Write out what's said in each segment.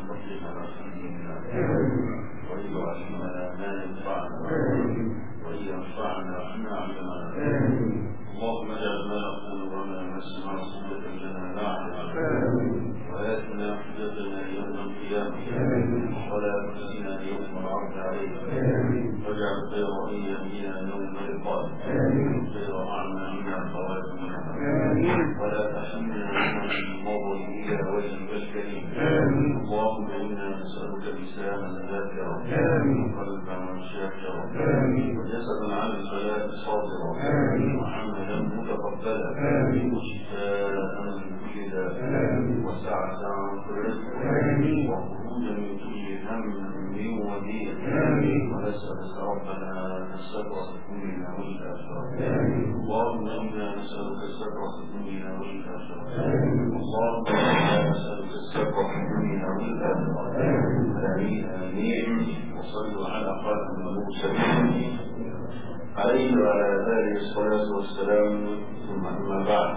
تقينا ما تحيينا وإن يعلمنا ما ينفعنا وإن ينفعنا أن نعلمنا اللهم اجعل ما نقول وما نسمع حجة لنا نعلم وآتنا حجتنا يوم القيامة ولا تخزنا يوم العرض عليك واجعل خير أيامنا يوم لقائك خير أعمالنا خواتمنا ولا تحملنا يوم المضي إلى وجهك الكريم اللهم إنا نسألك لسانا ذاكرا وقلبا شاكرا وجسدا على البلاء صابرا وعملا متقبلا وشفاء من كل داء وسعة في الرزق وخروجا من كل هم وضيق ونسألك ربنا الستر في الدنيا والآخرة اللهم إنا نسألك الستر في الدنيا والآخرة اللهم إنا نسألك الستر في الدنيا والآخرة آمين آمين وصلوا على خاتم المرسلين عليه وعلى آله الصلاة والسلام ثم أما بعد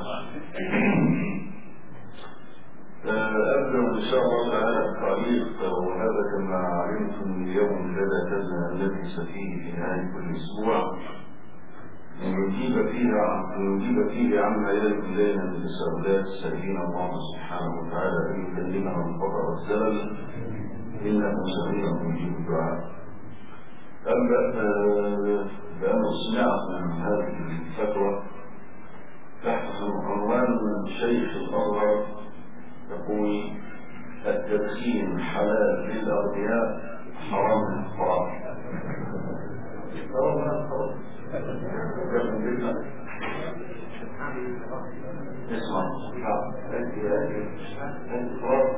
أبدأ إن شاء الله تعالى التعليق وهذا كما علمتم اليوم الذي تزن الذي فيه في نهاية كل أسبوع لنجيب فيها لنجيب فيه عما يرد إلينا من تساؤلات سائلين الله سبحانه وتعالى أن يكلمنا من فقر الزلل إنه سميع مجيب الدعاء أبدأ بأن أسمعكم من هذه الفتوى تحت عنوان شيخ الأزهر يقول التدخين حلال للأغنياء حرام للفقراء اسمع انت انت خلاص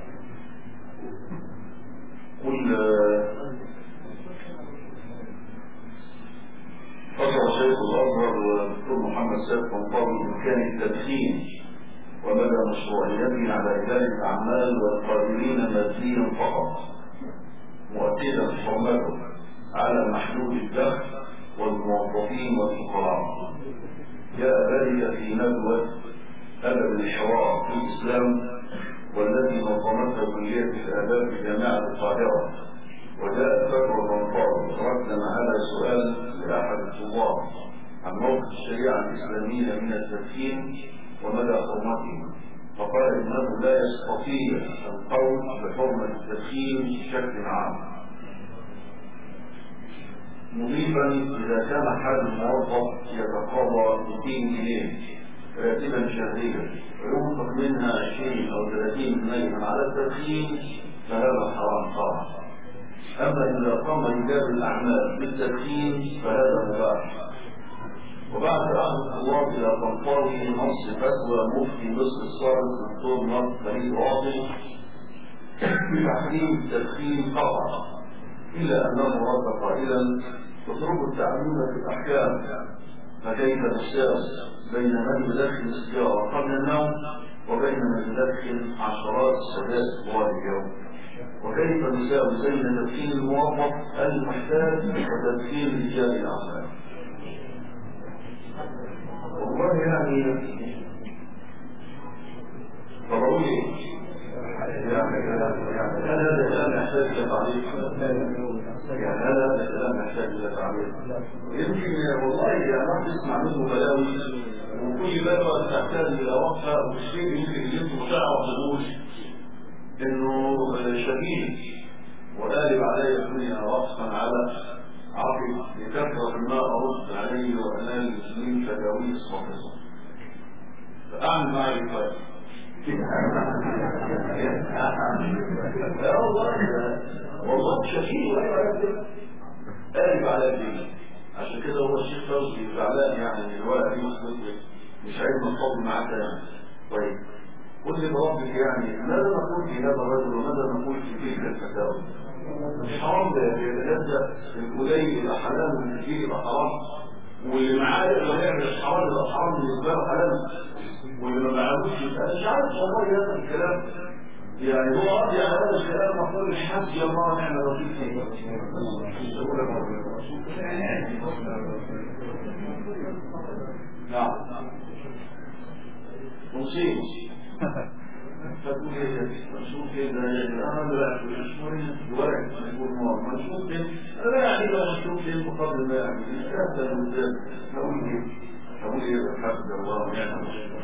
قل فصل شيخ الازهر والدكتور محمد سيد قنطاوي بامكان التدخين ومدى مشروعيته على رجال الاعمال والقادرين ماديا فقط مؤكدا حرمته على محلول الدخل والموظفين والفقراء جاء ذلك في ندوة أدب الحوار في الإسلام والتي نظمتها كلية الآداب في جامعة القاهرة وجاءت فتوى طنطاوي ردا على سؤال لأحد الطلاب عن موقف الشريعة الإسلامية من التدخين ومدى حرمته فقال إنه لا يستطيع القول بحرمة التدخين بشكل عام مضيفا إذا كان حال الموظف يتقاضى 200 جنيه راتبا شهريا وينفق منها 20 أو 30 على التدخين فهذا حرام طبعا أما إذا قام رجال الأعمال بالتدخين فهذا مباح وبعد رحمة الله إلى طنطاوي نص فتوى مفتي مصر الصالح الدكتور نصر فريد واضح بتحريم التدخين قطعا إلا أنه رد قائلا تترك التعليم في الأحكام فكيف نساوي بين من يدخن السيارة قبل النوم وبين من يدخن عشرات السداد طوال اليوم وكيف نساوي بين تدخين الموظف المحتاج وتدخين رجال الأعمال والله يعني طبعوا لي يعني هذا الكلام يحتاج الى تعليق يعني هذا الكلام يحتاج الى تعليق يمكن والله انا تسمع منه بلاوي وكل بلاوي تحتاج الى وقفه والشيء يمكن اللي انتم تعرف تقول انه شديد وقالب علي الدنيا وقفا على عقل لكثرة ما أرد عليه وأنال المسلمين تجاويز خاطئة فأعمل معي الفرق لا والله والله شكيل قالب على الدين عشان كده هو الشيخ فوزي زعلان يعني ان الورقه دي مش عايز نطبق معاه كلام طيب قل لي بربك يعني ماذا نقول في هذا الرجل وماذا نقول في تلك الفتاوى مش حرام ده يتجزأ القليل يبقى حلال والكثير يبقى حرام واللي معاه يقدر يعمل الحرام يبقى حرام بالنسبه له حلال واللي ما معهوش يبقى مش عارف والله هذا الكلام يعني هو راضي على هذا الكلام محمود الحمد يا الله نعم الوكيل فيه نعم مصيبه فتقول ايه منشوف كده انا لا مش مهم الورق يكون نور منشوف كده انا لا يعني لو منشوف كده بقدر ما يعني مش هذا هقول ايه هقول ايه الحمد الله يعني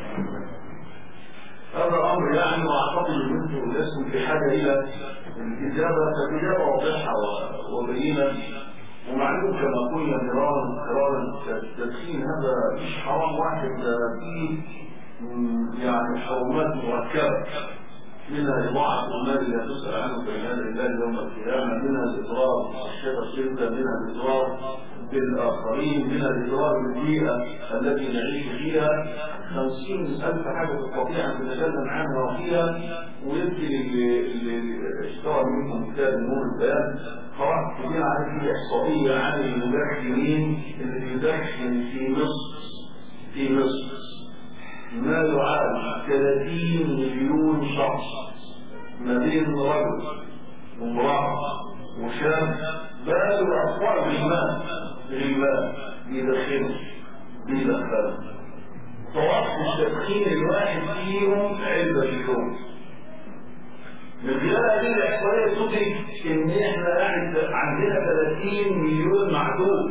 هذا الامر يعني واعتقد ان انتم لستم في حاجه الى الاجابه فالاجابه واضحه وبينه ومعلوم كما قلنا مرارا مرارا التدخين هذا مش حرام واحد فيه يعني حرمات مركبة منها إضاعة المال لا تسأل عنه بين يدي الله يوم القيامة منها الإضرار الشيخ الشركة منها الإضرار بالآخرين منها الإضرار بالبيئة التي نعيش فيها خمسين ألف حاجة تستطيع أن تتكلم عنها وفيها ويمكن اللي اشتهر منكم كتاب نور البيان قرأت كتير عن في إحصائية عن المدخنين اللي بيدخن في مصر في مصر ما يعادل 30 مليون شخص ما بين رجل وامرأة وشاب بل وأطفال غلمان غلمان بيدخنوا بيدخنوا توقف التدخين الواحد فيهم علبة في اليوم من خلال هذه الإحصائية تدرك إن إحنا قاعد عندنا 30 مليون معدوم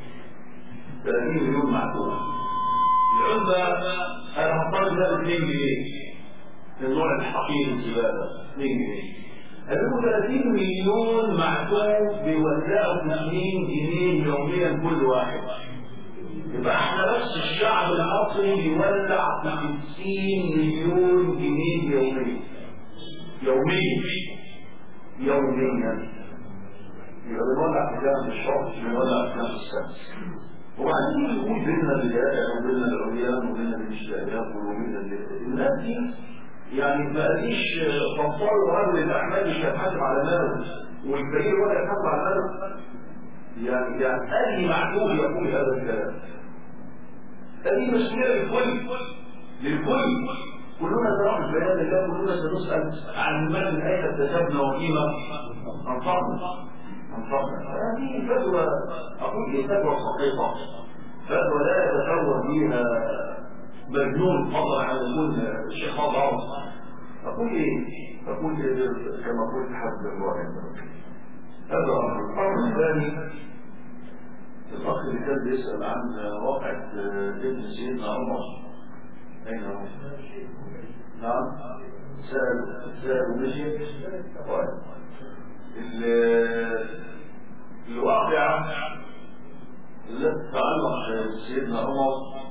30 مليون معدوم العملة أنا هفترض ده 2 جنيه النوع الحقيقي الزبالة 2 جنيه هتبقوا 30 مليون معدوم بيوزعوا 2 جنيه يوميا كل واحد يبقى احنا بس الشعب المصري بيولع في 60 مليون جنيه يوميا يوميا يوميا يبقى بنولع في جانب الشرط بنولع في جانب السادس وبعدين يقول بيننا البداية وبيننا العريان وبيننا المشتاقات وبيننا الناس دي يعني ما قاليش فصلوا رجل الاعمال مش هيتحاسب على ماله والكبير ولا يتحاسب على ماله يعني يعني اي معدوم يقول هذا الكلام هذه مسؤوليه للكل للكل كلنا سنعرف بيان الله كلنا سنسال عن من من اين اكتسبنا وفيما انفقنا انفقنا هذه فتوى اقول هي فتوى صحيحه فتوى لا يتصور فيها مجنون فضلا عن يكون الشيخ عمر اقول ايه؟ اقول إيه كما قلت حسب الله هذا امر الامر الثاني الاخ اللي كان بيسال عن واقعة ابن سيدنا عمر اين هو؟ نعم سأل سأل ومشي الواقعة التي تتعلق بسيدنا عمر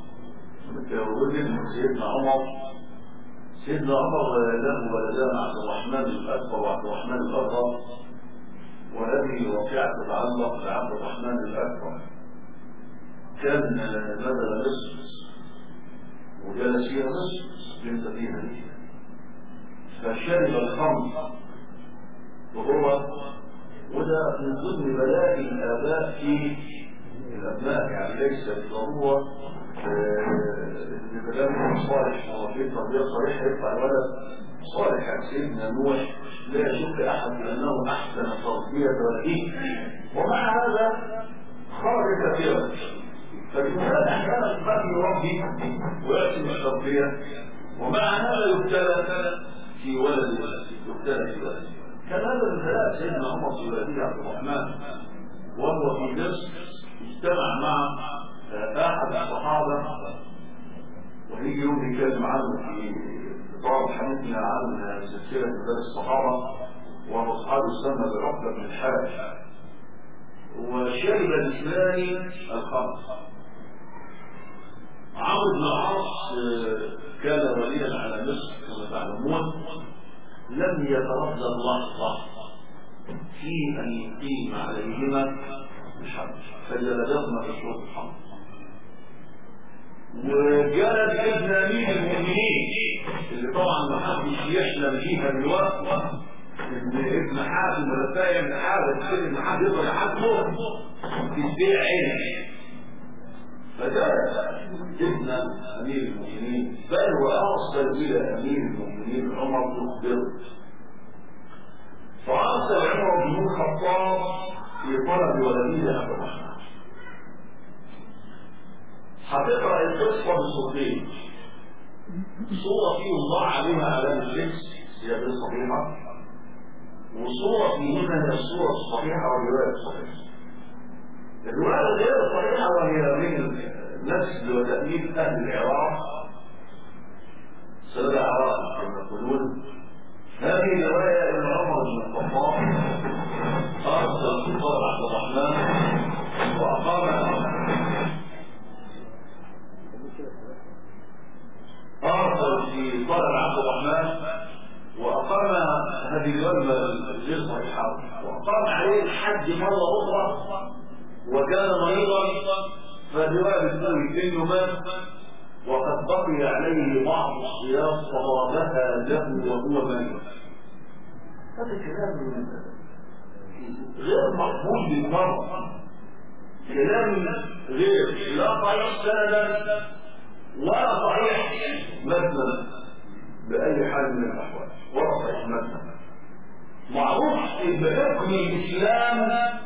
وابن سيدنا عمر سيدنا عمر له ولدان عبد الرحمن الاكبر وعبد الرحمن الاصغر وهذه واقعه تتعلق بعبد الرحمن الاكبر كان نزل مصر وجلس فيها مصر بنت فيها فشرب الخمر وهو وده من ضمن بلاء الاباء في الابناء يعني ليس بالضروره ان صالح وفي تربيه صالحه يطلع الولد صالح عن سيدنا نوح لا يشك احد بانه احسن تربيه ولده ومع هذا خرج كثيرا فالانسان احيانا ما يربي وياتي بالتربيه ومع هذا يبتلى في ولد يبتلى في ولد كان هذا البلاء سيدنا عمر في ولده عبد الرحمن وهو في مصر اجتمع مع احد الصحابه وهيجي يوم يتكلم عنه في اطار حديثنا عن سلسله مدار الصحابه وهو اصحاب يسمى بعقبه بن الحارث وشرب الاسلام الخمر عمرو بن العاص كان وليا على مصر كما تعلمون لم يتردد لحظه في ان يقيم عليهما الحد فجلدهما في شروط الحمد وجلد ابن امير المؤمنين اللي طبعا ما حدش يحلم فيها دلوقتي ان ابن حاتم ولا فاهم ابن حاتم ابن حاتم يقدر يحاسبه في البيع عينه فجلد ابن امير المؤمنين بل وارسل الى امير المؤمنين عمر يخبره فارسل عمر بن الخطاب في طلب ولده عبد الرحمن هتقرا القصه بصوتين صورة فيه الله عليها علامة اللبس هي غير صحيحة وصورة فيهما هي الصورة الصحيحة والرواية الصحيحة الرواية غير الصحيحة وهي من نسل وتأليف أهل العراق سنة العراق كما يقولون هذه رواية ابن عمر بن الخطاب أرسل سلطان عبد الرحمن وأقام أرسل في طلب عبد الرحمن وأقام هذه الوجبة غير صحيحة وأقام عليه الحج مرة أخرى وكان مريضا فالرواية بتقول إنه مات وقد بقي عليه بعض الصيام فضربها له وهو ميت هذا كلام غير مقبول بالمرة كلام غير لا صحيح سندا ولا صحيح مثلا بأي حال من الأحوال ولا صحيح مثلا معروف بحكم الإسلام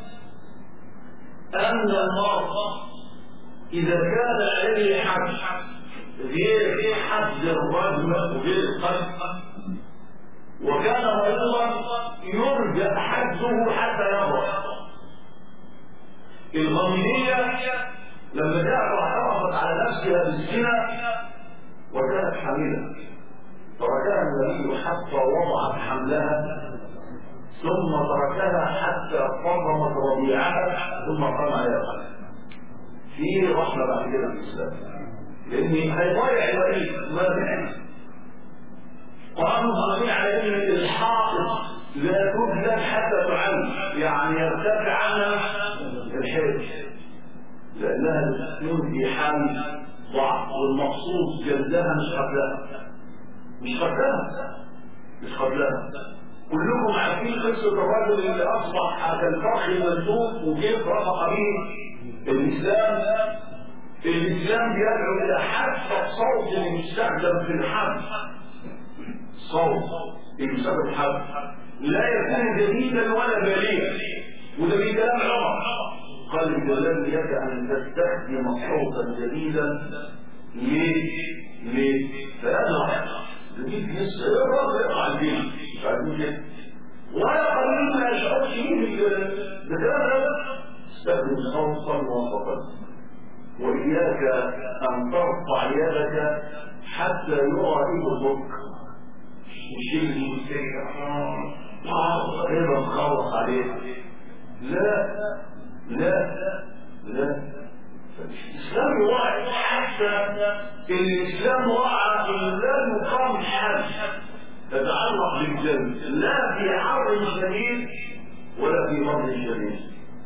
أن المرء إذا كان عليه حد غير حد الرجم وغير القتل وكان مريضا يرجى حده حتى يبرأ الغميدية لما جاءت واعترفت على نفسها بالزنا وكانت حاملة تركها النبي حتى وضعت حملها ثم تركها حتى فضمت رضيعها ثم قام عليها الحمل في رحمة بعد كده في الإسلام لأن هيضيع الوليد ما بيعمل قالوا صلي على ان الحائط لا تبلد حتى تعلم يعني يرتفع عنها الحج لانها تكون في حال ضعف والمقصود جلدها مش قتلها مش قتلها مش قتلها كلكم عارفين قصه الرجل اللي اصبح كالفرخ المنسوب وكيف رفق به الاسلام الاسلام بيدعو الى حتى الصوت المستخدم في الحمل صوت المستخدم في الحمل لا يكون جديدا ولا بليا وده من كلام عمر قال الجلال لك ان تستخدم صوتا جديدا ليه؟ ليه؟ فهذا جديد يسأل الرب يقع الدين مش عارفين كده ولا قليل ما يشعرش فيه بكلام هذا استخدم صوتا وسطا وإياك أن ترفع يدك حتى يرى إيد الشيء المستيقظ آه غير مخلص عليه لا لا لا الإسلام واعي حتى الإسلام واعي أن لا يقام حد تتعلق بالجنة لا في حر شديد ولا في مرض شديد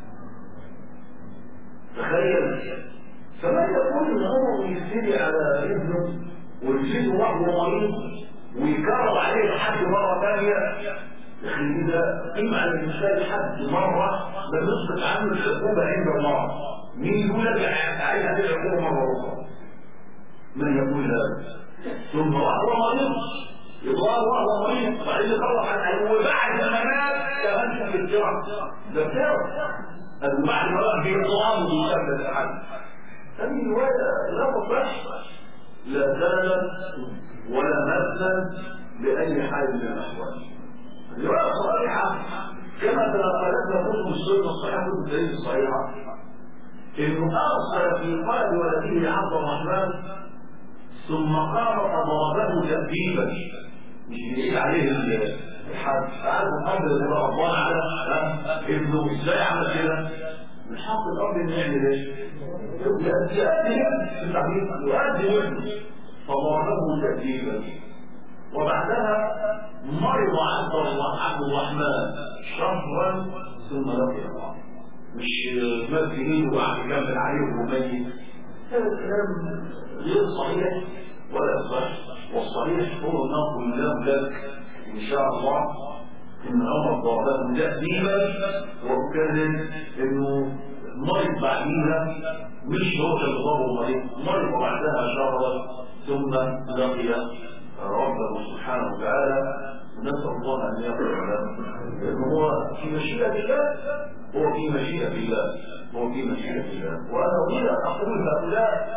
تخيل فمن يقول ان هو يجري على ابنه ويجيب وحده مريض ويكرر عليه الحد مره ثانيه اخي ده قيمة على الانسان حد مره بنسبة عنه العقوبة عند الله مين يقول لك عايز هذه العقوبة مرة أخرى من يقول هذا ثم وهو مريض يضار وهو مريض بعدين يخلص عن وبعد ما مات كمان في الجرع ده كده بعد ما راح بيطعم ويسمى الحد هذه الرواية لا تصح لا سندا ولا مثلا بأي حال من الأحوال الرواية صحيحة كما تناقلتها كتب السنة الصحيحة كتب الدليل الصحيحة انه ارسل في قلب ولده عبد الرحمن ثم قام فضربه تأديبا مش بيعيد عليه الحد عارف الامر اللي بقى ربنا على ابنه ازاي عمل كده من حق الامر انه يعمل ايه؟ يؤدي في التعليم يؤدي ابنه فضربه تأديبا وبعدها مرض عبد الله عبد الرحمن شهرا ثم لقي الله مش مد ايده وقعد يكمل عليه وهو ميت هذا الكلام غير صحيح ولا صح والصحيح هو نقول له لك ان شاء الله ان عمر ضربه تأديبا وكذب انه مرض بعديها مش هو اللي ضربه مريض مرض بعدها شهرا ثم لقي ربه سبحانه وتعالى نسأل الله أن يغفر له لأنه هو في مشيئة الله هو في مشيئة الله هو في مشيئة الله وأنا أريد أن أقول هؤلاء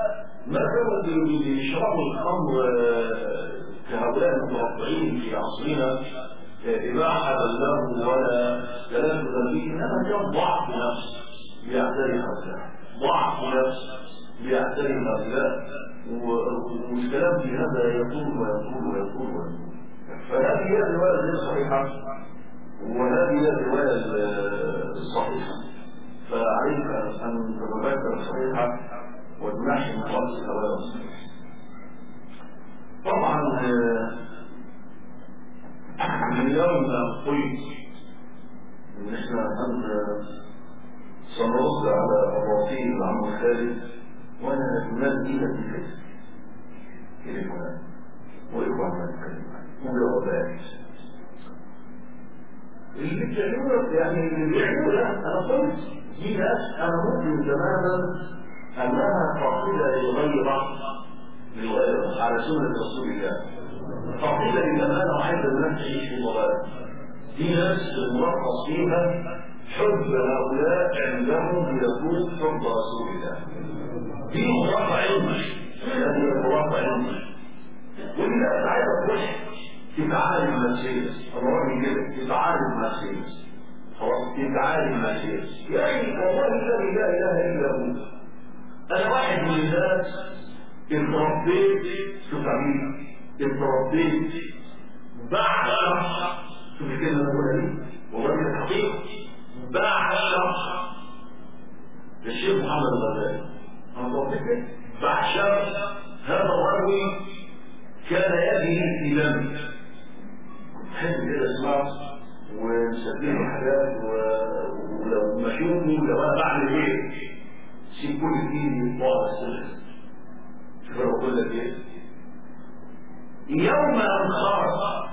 مثلا اللي بيشربوا الخمر كهؤلاء المتوقعين في عصرنا إباحة له ولا تلذذ به إنما كان ضعف نفس بيعتري هؤلاء ضعف نفس بيعتري هؤلاء والكلام في هذا يطول ويطول ويطول ويطول فهذه هي الرواية غير صحيحة وهذه هي الرواية الصحيحة فعليك أن تتذكر الصحيحة وتنحي من خمس الرواية الصحيحة طبعا من يوم ما قلت ان احنا سنرد على مواطين العم خالد وانا مال ايدك الفكر كلمة وإخوان ما الكلمة وبيغبات اللي بيعملوا يعني اللي بيعملوا ده انا قلت دي ناس انا ممكن تماما انها قاصده للغيره للغيره على سنه رسول الله قاصده للامانه وعايزه الناس تعيش في ضلال دي ناس الملخص فيها حب هؤلاء عندهم يكون حب رسول الله دي مضافه علمي هذه مضافه علمي والناس عايزه تروح تتعالج نفسيا انا راجل كده تتعالج نفسيا خلاص تتعالج نفسيا يعني والله الذي لا اله الا هو انا واحد من الناس اتربيت في قبيله اتربيت بعشق شوف الكلمه اللي بقولها دي والله الحقيقه بعشق الشيخ محمد الغزالي انا اتربيت بعشق هذا الرجل كان يجري في دمي حد كده اسمعه ومسجل حاجات ولو ما اشوفه لو انا بعمل ايه سيب كل ايدي واقعد السجن شوف انا بقول لك ايه يوم ان خرج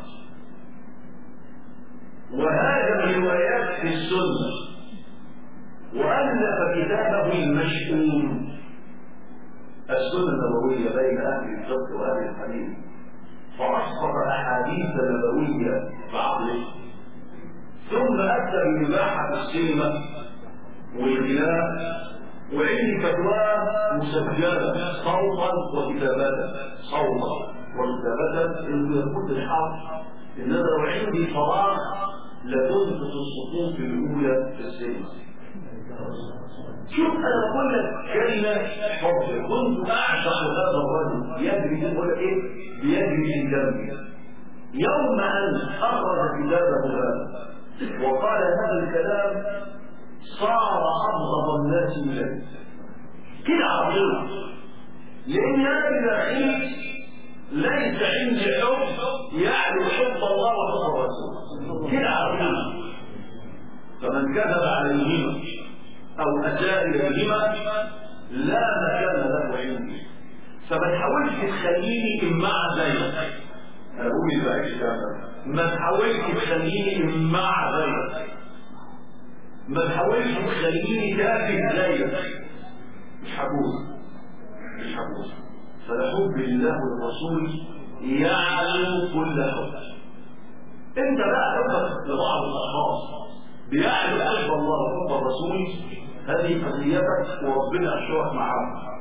وهاجم روايات في السنه والف كتابه المشؤوم السنه النبويه بين اهل الفقه واهل الحديث فأسقط أحاديث نبوية بعقله ثم أتى بإباحة السينما والغناء وعندي فتوى مسجلة صوتا وكتابة صوتا وكتابة إنه يقول الحق إن أنا لو عندي فراغ لتنقص الصفوف الأولى في السينما شوف انا بقول لك كلمه حب كنت اعشق هذا الرجل يجري بقول لك ايه بيجري في دمي يوم ان اخرج كتابه هذا وقال هذا الكلام صار ابغض الناس اليه كده عظيم لان انا اذا خيت ليس عندي حب يعلو حب الله وحب الرسول كده عظيم فمن كذب عليهما او اساء اليهما لا مكان له عندي فما تحاولش تخليني مع زيك انا بقول بقى الكلام ما تحاولش تخليني مع زيك ما تحاولش تخليني تافه زيك مش هبوظ مش هبوظ فالحب لله والرسول يعلو كل حب انت بقى حبك لبعض الاشخاص بيعلو حب الله وحب الرسول هذه قضيتك وربنا اشرك معاهم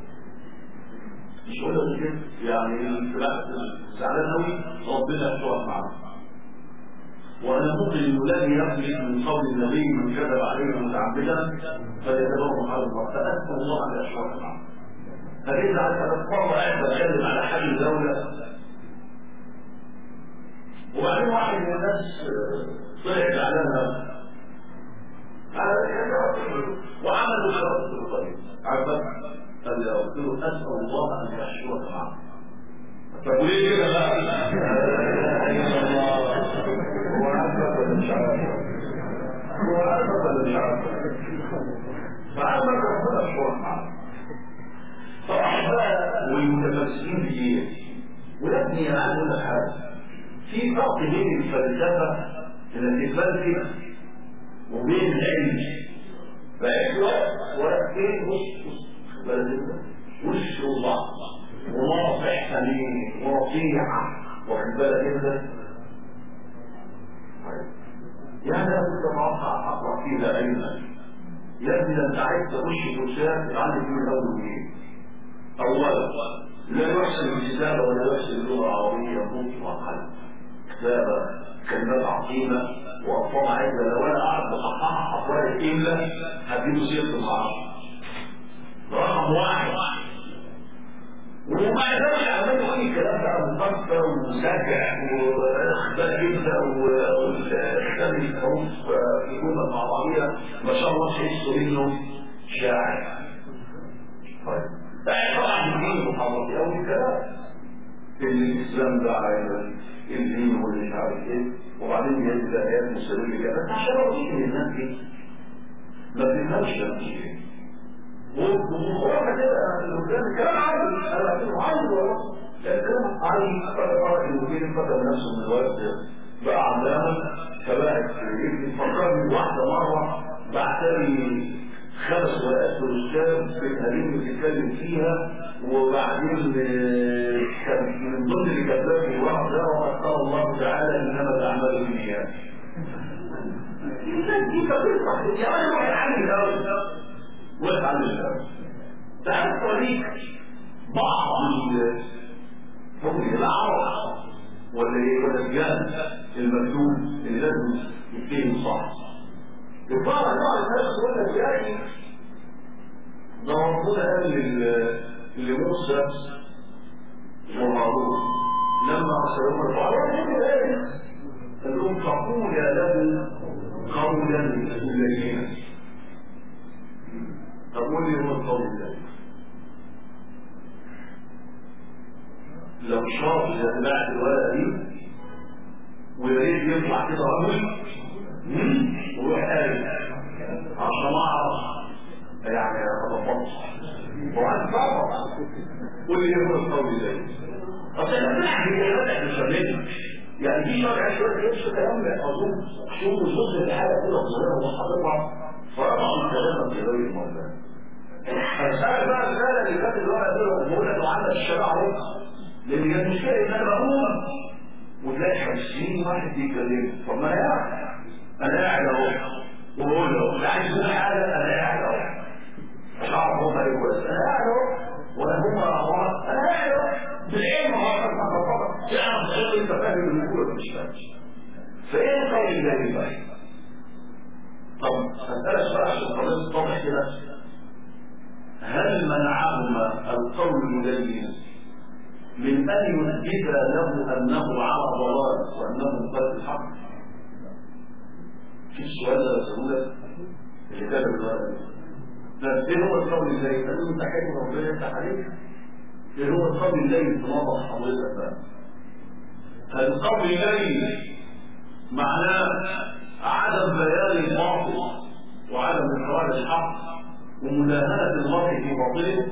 مش قول كده يعني زعلان قوي ربنا اشرك معاهم وانا ممكن انه لن يخلق من قول النبي من كذب عليه متعمدا فليتبرع على الله فاسال الله ان اشرك معه فاذا انا مره قاعد بتكلم على حل الدوله وبعدين واحد من الناس طلع زعلان وعملوا شرط الطريق عبد قال له قلت له اسال الله ان يحشرك معه طب وليه كده بقى؟ الله هو عارفك ولا مش عارفك؟ هو عارفك ولا مش عارفك؟ فعمل ربنا يحشرك معه فاحباء والمتمسكين بايه؟ ولكن انا عايز اقول لك حاجه في فرق بين الفلسفه التي تفلسف وبين العلم فإحنا ورقتين بص وش وبعض وناصح سليم ونصيحة واخد بالك انت يعني انا كنت اتوقع اقرا فيها علما يا ابني انت عايز تخش كورسات تتعلم فيه من اول وجديد اولا لا يحسن الكتابه ولا يحسن اللغه العربيه مطلقا كتابه كلمات عظيمه وارقام عدة لو انا قاعد بصححها اقوال الاملا هديله سيره العرب رقم واحد وما يقدرش يعملوا اي كلام بقى مفكر ومسجع واخبار جبده واختلاف الحروف في جمل مع بعضيها ما شاء الله تحسوا انه شاعر طيب طبعا الدين محافظ قوي الكلام الاسلام ده على الدين واللي مش عارف ايه وبعدين يبدا ايات مسلمه كده بس عشان اوريك ان الناس دي ما بتفهمش نفسها وخرافه كده اللي قدام الكلام عادي انا بعتبره عادي والله الكلام عادي قرر المدير فتح نفسه من الوقت بقى علامه فبقت فكرني واحده مره بعتلي خمس ورقات الاستاذ بتهاليم بتتكلم فيها وبعدين كان من ضمن اللي كتبها في الواحد ده وقال الله تعالى انما الاعمال بالنيات. الناس دي بتطلع يا راجل روح اتعلم الاول واتعلم الاول. تعال اوريك بعض حكم العرب ولا ايه ولا الجهل المكتوب اللي لازم يتكلم صح. الفرع بعض الناس يقول لك يا اخي ده ربنا قال لموسى وهارون لما ارسلهم الفرعون قال لهم فقولا له قولا لينا طب قول لي هو القول ده لو شاف جماعة الورقة دي ويا ريت يطلع كده رجل ويروح قال عشان اعرف يعني اتفضل وعايز تعرف قول لي ايه هو القول ده اصل انا بنحكي ايه مش فاهمين يعني في شرع شويه يمشي كلام اظن شوف جزء الحاله كده صغيره وحاططها فرفعوا الكلام في غير الموضوع فسأل بقى الرسالة اللي كانت الورقة دي بقول لك عندك الشارع اهو لان كانت مشكلة ان انا بقوم وتلاقي 50 واحد بيتكلموا طب ما انا قاعد انا قاعد اهو وبقول له لا عايز تقول حاجه انا قاعد اهو مش عارف هم ايه كويس انا قاعد اهو ولا هم اخوات انا قاعد اهو بالعلم هو ما تعرف تقول انت فاهم اللي بيقول مش فاهم فايه القول الجاي بقى؟ طب هسألك سؤال عشان القضية تتضح كده هل منعهما القول المبين من ان يثبت له انه على ضلال وانه قد الحق في السؤال ده بسهولة اللي كتب الورقة بس ايه هو القول الذي قال له انت حلو ربنا يفتح عليك ايه هو القول الذي تنظف حضرتك بقى القول الذي معناه عدم بيان الباطل وعدم اخراج الحق ومداهنة المرء في باطله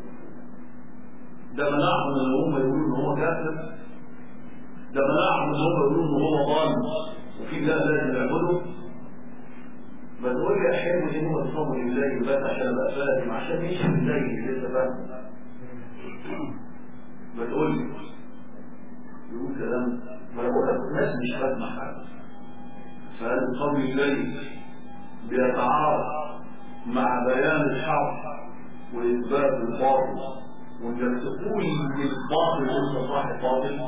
ده منعهم ان هم يقولوا ان هو كافر ده منعهم ان هم يقولوا ان هو ضال وفي الله لازم يعبده ما تقول لي احيانا ان هو الصبر لله بس عشان ابقى فاهم عشان ايش ازاي اللي انت فاهم ما تقول لي يقول كلام ما انا بقول لك الناس مش فاهمه حاجه فهل القول الذي بيتعارض مع بيان الحق واثبات الباطل وانك تقول ان الباطل انت صاحب باطل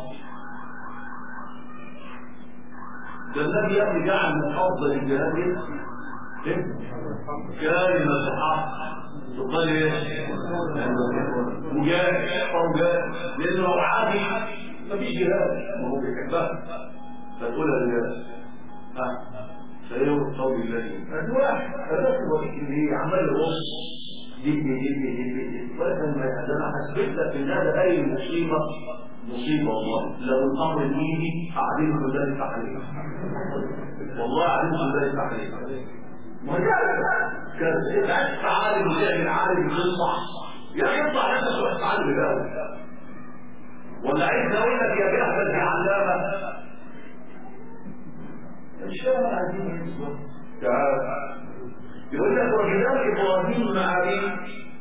ده النبي يعني جعل من افضل الجهاد كلمة حق تقال ايه؟ وجاء او جاء لانه لو عادي مفيش جهاد ما هو بيحبها فتقولها لله ها فيوم القول الذي هذا واحد هذا هو اللي عمال يبص دي دي دي دي دي دي ولكن انا حسبت لك ان هذا اي مصيبه مصيبه والله لو الامر يجي قاعدين في ذلك عليه والله قاعدين في ذلك عليه كان عايز تعالي وتعمل عالم يصح يا اخي اطلع انت تروح تعالي الاول ولا عايز اقول لك يا جهل يا علامه مش فاهم عايزين يصبر تعال يقول لك وكذلك ابراهيم مع ابيه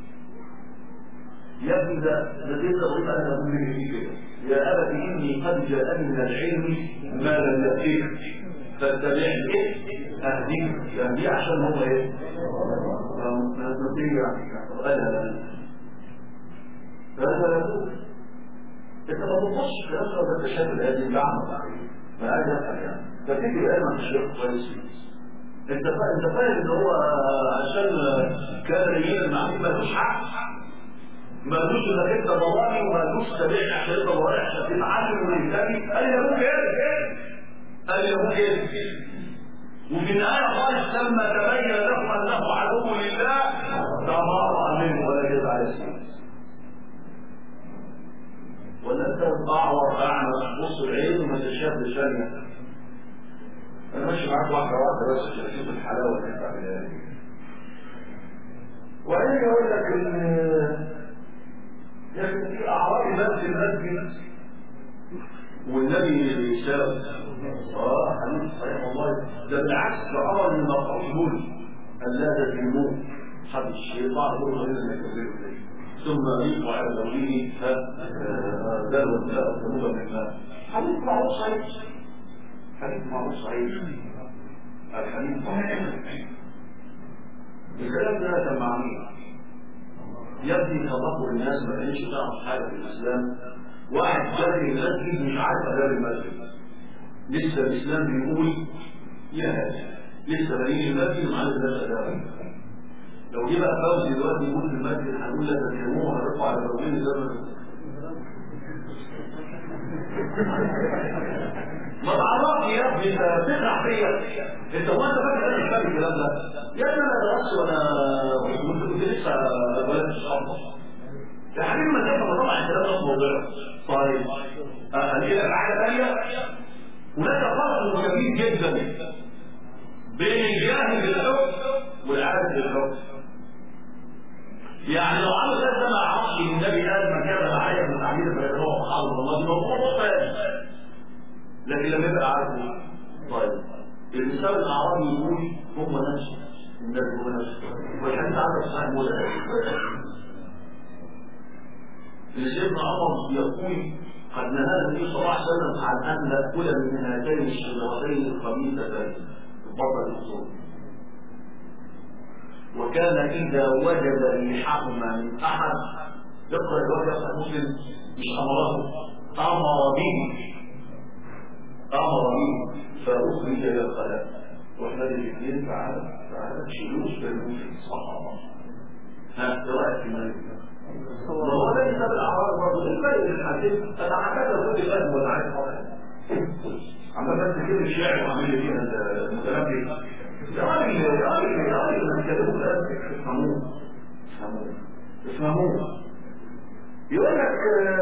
يا ابني ده ده تقدر تقول انا اقول لك فيه كده يا ابت اني قد جاءني من العلم ما لم ياتيك فاتبعني اهديك اهديه عشان هو ايه؟ نتيجه قالها فهذا لا يجوز انت ما تبصش في نفسك وانت شايف هذه اللعنه ما هذا يفعل يعني فتيجي الان ما تشرب كويس انت فا... انت فاهم ان هو عشان كان رجال معين ملوش حق ملوش انك انت ضواني وملوش سبيع عشان انت ضواني عشان تتعلم وتهتدي قال يا ابوك ايه قال يا ابوك ايه وفي النهاية خالص لما تبين له أنه عدو لله تبرأ منه ولا يدعى يسير ولا أنت أعور أعمى تبص العين وما تشاهد ثانية أنا ماشي معاك واحدة واحدة بس عشان أشوف الحلاوة اللي أنت عاملها لي وبعدين يقول لك إن لكن في أعرابي بس المسجد والنبي ساب اه حديث صحيح والله ده بالعكس ده ارى ان مقعود يقول الا تزلموه حد الشيطان يقول غير ما يكذبوا ثم يقع على زوجه فذلوا النساء ذنوبا من الماء حديث معروف صحيح حديث معروف صحيح الحديث صحيح الكلام ده كان مع مين؟ يبني تطور الناس ما كانش تعرف حاجه في الاسلام واحد جاري المسجد مش عارف اداب المسجد لسه الاسلام بيقول يا هذا لسه بنين المسجد ومعاه الناس اداب لو جه بقى فوزي دلوقتي يقول في المسجد هنقول لا تفهموه هنرفع على زوجين زمن ما تعرفني يا ابني انت بتقع فيا انت هو انت فاكر انا مش فاهم الكلام ده يا ابني انا درست وانا كنت لسه ولد الشرطه يا حبيبي ما تفهم طبعا الكلام ده في موضوعه طيب هنجي لك حاجه ثانيه هناك فرق كبير جدا بين الجاهل بالحكم والعالم بالحكم يعني لو عمل ده ما اعرفش ان النبي قال ما كان معايا من تعبير فيدعوه سبحان الله دي موضوع مختلف لكن لما يبقى عارف طيب الانسان الاعرابي يقول هم نفسه النبي هو نفسه والحديث عن صحيح موسى سيدنا عمر يقول قد نهى النبي صلى الله عليه وسلم عن ان ناكل من هاتين الشجرتين الخبيثتين بطل الصوم وكان اذا وجد ريحهما من احد يقرا الوجه مسلم مش امره امر به امر به فاخرج الى الخلاء واحنا الاثنين تعالى تعالى شيلوش بالموت الصحابه ها ايه رايك في الملك وهو ليس بالاعراض برضه الفرق بين الحديث انا عمال كل القلب ولا عايز عمال بس كده الشعر وعامل لي فيها المتنبي يا راجل يا راجل يا راجل ما تكلموا الان افهموه افهموه افهموه يقول لك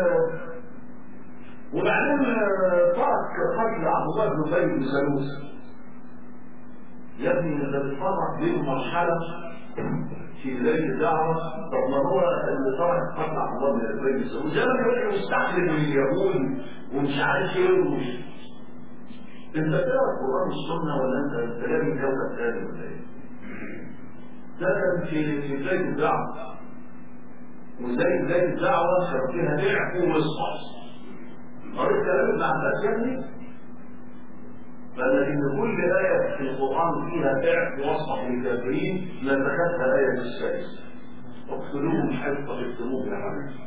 وبعدين ترك قتل عبد الله بن ابي بن سلوس يا ابني انت بتفرق بين مرحله في بداية الدعوة طب ما هو اللي ترك قتل عبد الله بن ابي بن سلوس زي ما بيقول مستحلم من اليهود ومش عارف ايه ومش انت بتقرا القران والسنه ولا انت انت جاي من كوكب ثاني ولا ايه؟ ده كان في في بدايه الدعوه وزي بدايه الدعوه كان فيها ضعف ووسط قريت كلام ابن عباس يا ابني قال لك ان كل ايه في القران فيها ضعف ووسط للكافرين نتخذها ايه من السادس اقتلوهم حيث تقتلوهم يا حبيبي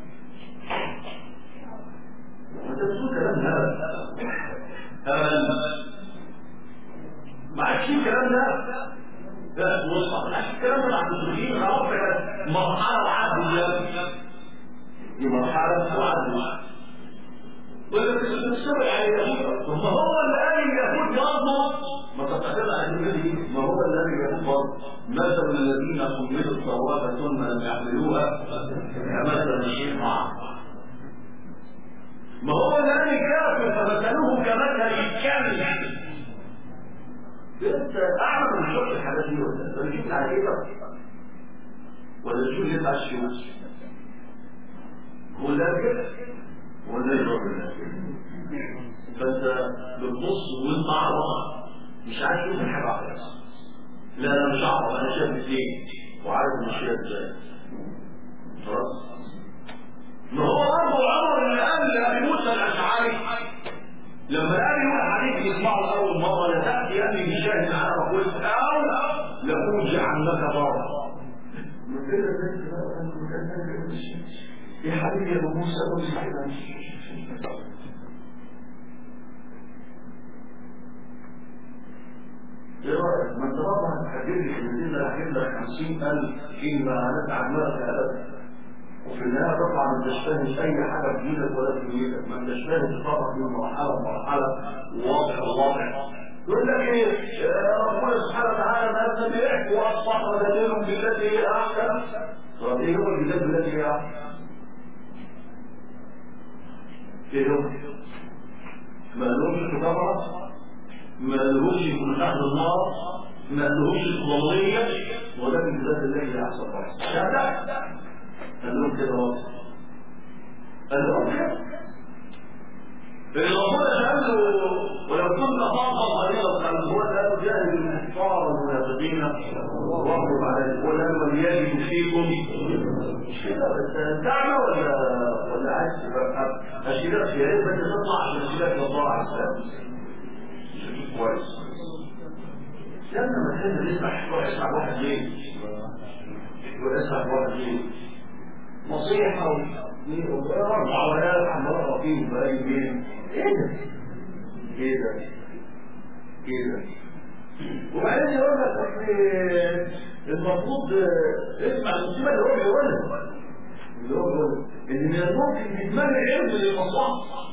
انت بتقول كلام هذا ابدا ما عادش في الكلام ده لا وسط ما عادش الكلام ده عند المسلمين خلاص مرحله وعدوا دي مرحله وعدوا ولا تستوي على اليهود ما هو اللي قال اليهود برضه ما تتخذ عن النبي ما هو اللي قال اليهود برضه مثل الذين حملوا التوراة ثم لم يحملوها كمثل الشيخ معه ما هو الذي كافر فمثله كمثل الكلب انت اعلم من شرط الحاجات دي ولا انت بتجيب على ايه ولا شو اللي بتاع الشمس هو ده كده هو ده الراجل فانت بتبص وانت عرفها مش عارف تقول حاجه واحده بس لا انا مش هعرف انا شايف اثنين وعارف مشيها ازاي خلاص ما هو ابو عمر اللي قال لابي موسى الاشعري لما قال له حديث يسمعه اول مره لا تاتي اني بشاهد على قلت او لاوجع عنك ضرر يا حبيبي يا ابو موسى ابو سعيد ايه رايك؟ ما انت طبعا هتجيب لي كلمتين ده هجيب لك 50000 كلمه هنتعب دماغك ابدا وفي النهايه طبعا ما انتش فاهم اي حاجه في ايدك ولا في ايدك ما انتش فاهم تطرق من مرحله لمرحله واضح لواضح يقول لك ايه ربنا سبحانه وتعالى ما سمعت واصبح ودليلهم بالتي هي احسن طب ايه هو الكتاب بالتي هي احسن؟ ايه هو؟ ما لهمش كتابة ما لهمش من اهل النار ما لهمش الضمنية ولكن الكتاب الذي هي احسن واحد شهدت قال لهم كده واضح قال لهم كده ربنا قال ولو كنت فاضا غليظ القلب هو قال جاهد الكفار والمنافقين واغضب عليهم ولا وليجد فيكم مش كده بس تعمى ولا ولا عايز اشيلك يا ريت بس تطلع عشان اشيلك لله على السلام كويس لما ما كان يسمح روح اسمع واحد ليه يقول اسمع واحد ليه نصيحة واربع ولا عمال فيه بلاقي مين ايه ده ايه ده ايه ده وبعدين يقول لك اصل المفروض اسمع المصيبه اللي هو بيقولها اللي هو بيقولها ان من الممكن ادمان العلم للمصلحه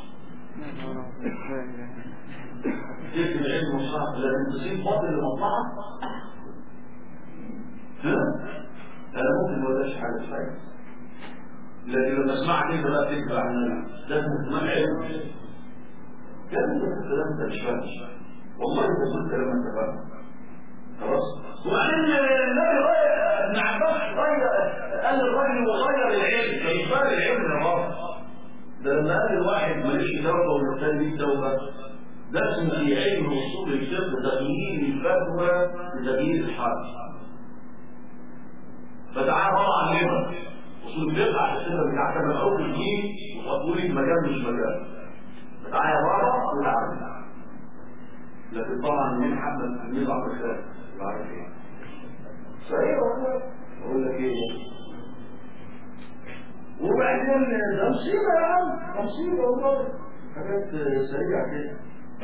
كيف العلم مصلحه لازم تصيب باطل لمصلحه ها انا ممكن ما اقولش حاجه صحيحه لكن لما اسمعك انت بقى تكبر عن لازم تسمع علم كلام انت الكلام انت مش فاهم والله انت تقول كلام انت فاهم خلاص وبعدين النبي ابن عباس غير قال الراجل وغير العلم فيصير العلم يا بابا ده لما قال الواحد ماليش توبه والثاني ليه توبه ده اسمه في علم اصول الفقه تغيير الفتوى لتغيير الحال فتعالى علمك اصول الفقه عشان تبقى بتاعتك مفعول الدين وتقول المجال مش مجال فتعالى بره وتعالى لكن طبعا مين حمل التلميذ على الخير عارف ايه صحيح والله اقول لك ايه وبعدين ده مصيبه يا عم مصيبه والله حاجات سريعه كده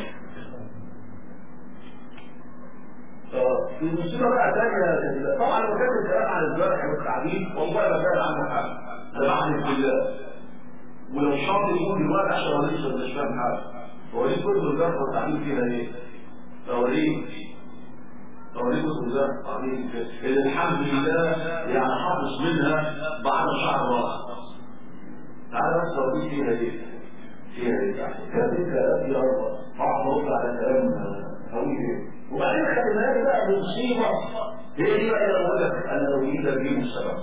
في مصيبه بقى ثانيه طبعا لو كان الكلام عن الجرح والتعديل والله ما كان عنه حاجه ده بعد بالله ولو شرط يكون دلوقتي عشان ما لسه مش فاهم حاجه هو ليه كتب الجرح والتعديل فيها ايه؟ توريد توريد الجرح والتعديل اللي الحمد لله يعني حافظ منها بعد شهر واحد تعالى بس توريد فيها ايه؟ فيها ايه؟ كيف كلام يا رب هقعد ارد على كلام طويل وبعدين خلي بالك بقى المصيبه هي دي بقى اللي اقول لك انا لو جيت اجيب السبب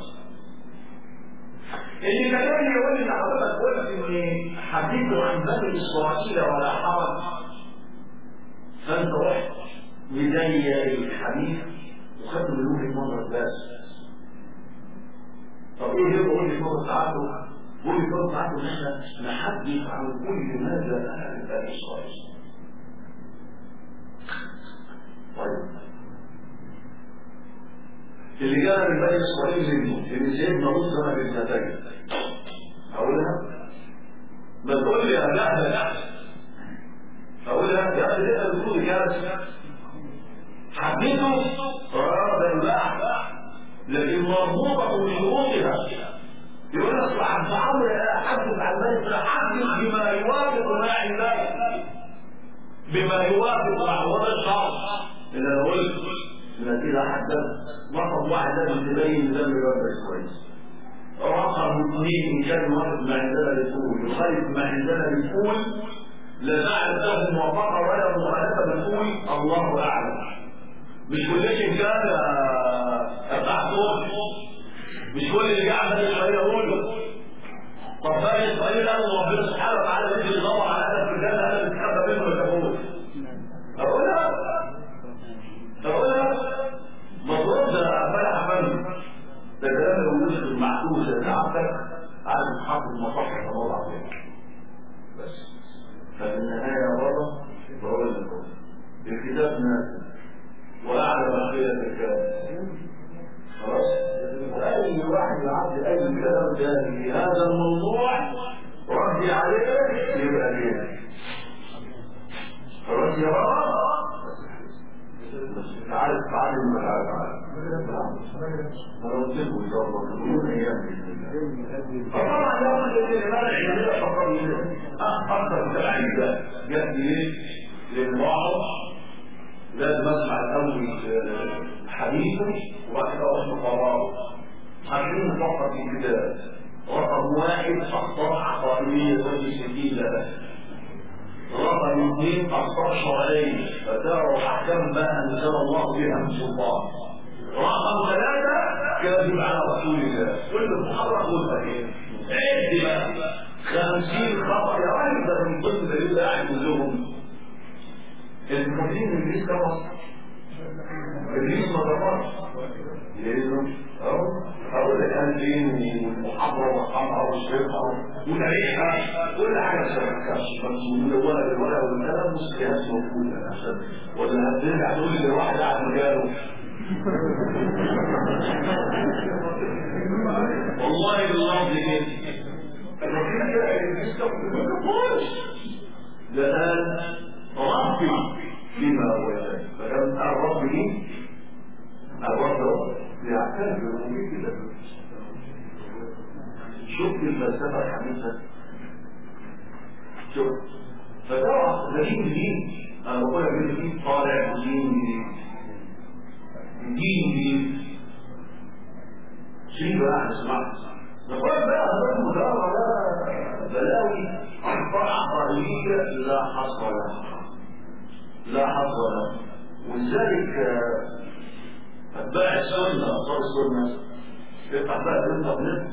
اللي كمان يقول لي حضرتك قلت ان حديث عن بني اسرائيل ولا حرج فانت رحت بداية الحديث وخدت من وجهه نظر بس طب ايه هي وجهه نظر ساعته؟ وجهه نظر ساعته ان احنا نحدث عن كل ما جاء عن بني اسرائيل طيب اللي جاء من بني اسرائيل منه ان سيدنا موسى ما بالنتائج اقولها ما تقول لي انا لا لا اقولها يا اخي ده بتقول يا حديثه اه ده لا لكن مربوطه بشروطها يقول لك عبد عمرو حدث عن بني حدث بما يوافق ما عندك بما يوافق مع وضع الشرع اللي انا قلت ان كده حدث رقم واحد لازم تبين ذنب ربك كويس رقم اثنين كان واحد ما عندنا بتقول يخالف ما عندنا بتقول لا نعرف له موافقه ولا مخالفه بتقول الله اعلم مش كل شيء كان بتاع مش كل اللي قاعد بني اسرائيل يقول طب بني اسرائيل قالوا ربنا سبحانه وتعالى يجي يدور على هدف الجنه انا بتحب منه ولا تقول اقولها اقولها مفروض ده فلح فن ده كلام لو مش المعكوس اللي عندك عايز تحط المصحف الله عليك بس ففي النهايه برضه بقول لكم الكتاب نازل واعلم اخيرا الكلام خلاص واي واحد يعدي اي كلام جاهل في هذا الموضوع تعلم ولا عارف انا قلت لكم ان شاء الله تقولون ايام باذن الله فطبعا يوم الذين منع الى فقط اكثر من سبع اجزاء ياتي ليه؟ لان بعض لازم اسمع الاول حديثا وبعد كده اروح قراره عشان نفكر في الكتاب رقم واحد اخطاء عقائديه والمشركين لا بأس رقم اثنين اخطاء شرعيه فترى احكام ما انزل الله بها من سلطان رقم ثلاثه كذب على رسول الله كل محرك والفقير عد بقى خمسين خطا يا راجل ده من ضمن دليل قاعد لهم المفروضين ان ابليس كفر ابليس ما كفرش لانه اهو اقول لك انا فين والمحاضره والحمراء والشرقه والريحه كل حاجه ملونه بالورق والقلم والسياسات موجوده عشان ولا هترجع تقول لي واحد قاعد مجاله والله بالله كده الرسول ده قال ربي بما وجد فكان الرب مين؟ الرب بيعترف بالربوبية كده شوف الفلسفة الحديثة شوف فده دين جديد انا بقول لك ان دين طالع دين جديد دين جديد شيء بقى اسمع نقول بقى هذا المدارة ده بلاوي أخطاء عقائدية لا حصر لها لا حصر لها ولذلك أتباع السنة أنصار السنة يفتح بقى الإنترنت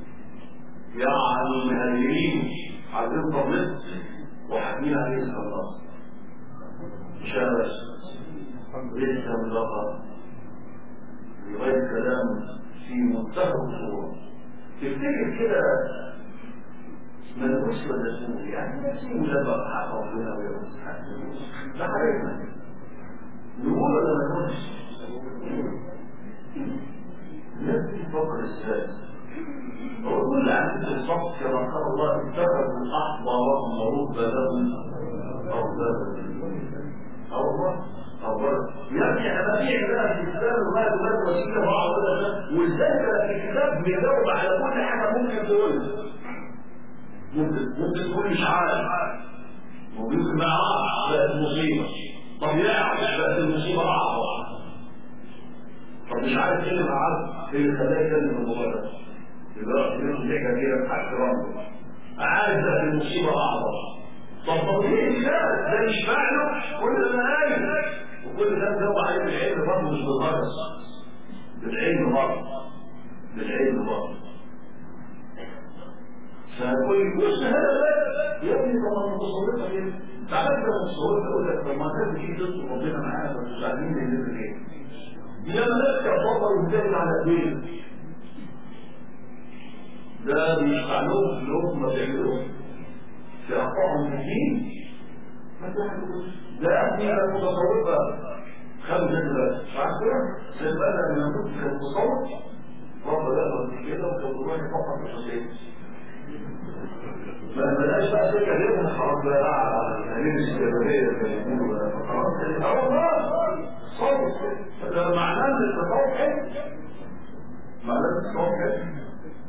يعني مهاجرين على الإنترنت وحاكمين عليه الخلاص مش أنا بس ليس من لقب لغاية كلام في منتهى الصورة تفتكر كده من الرسل الرسول يعني نفسي مجرد حق ربنا ويرسل حق ده حبيبنا نقول ولا ما نقولش نفسي فقر السادس وكل عند الصف كما قال الله اتخذوا احبارهم ورهبانهم اربابا او الله يعني احنا في عندنا في الاسلام المال ومال وسيله بعض والذكر في الكتاب بيجاوب على كل حاجه ممكن تقولها ممكن ممكن تقول مش عارف وممكن ما عارف بقت مصيبه طب يعرف بقت المصيبه اعظم طب مش عارف ايه اللي عارف ايه اللي خلاه يكلم الموضوع ده يبقى في حاجه كده بتاعت ربنا عارف بقت المصيبه اعظم طب تطبيق ده ده مش فعله كل ما قايل وكل ده مزود عليه بالعلم برضه مش بالغرس بالعلم برضه بالعلم برضه فكل بص هذا بقى يا ابني طب انا متصورتها ايه؟ تعالى كده متصورتها اقول لك طب ما كان في ضد ربنا معانا بس مش عارفين نعمل ايه؟ لما نركب بطل ونزل على ايدينا ده بيشفع لهم اللي هم بيعملوه في أخطائهم في الدين لا أبني على المتصوفة خمسة دلوقتي مش عارف كده سيبقى من يموت في التصوف رب لا مش كده وكان فقط مش هتلاقي ما بلاش بقى سكة غير خلاص بقى على الهلين الشبابية زي ما يقولوا بقى خلاص اه والله صوت ده معناه ان التصوف حلو معناه التصوف حلو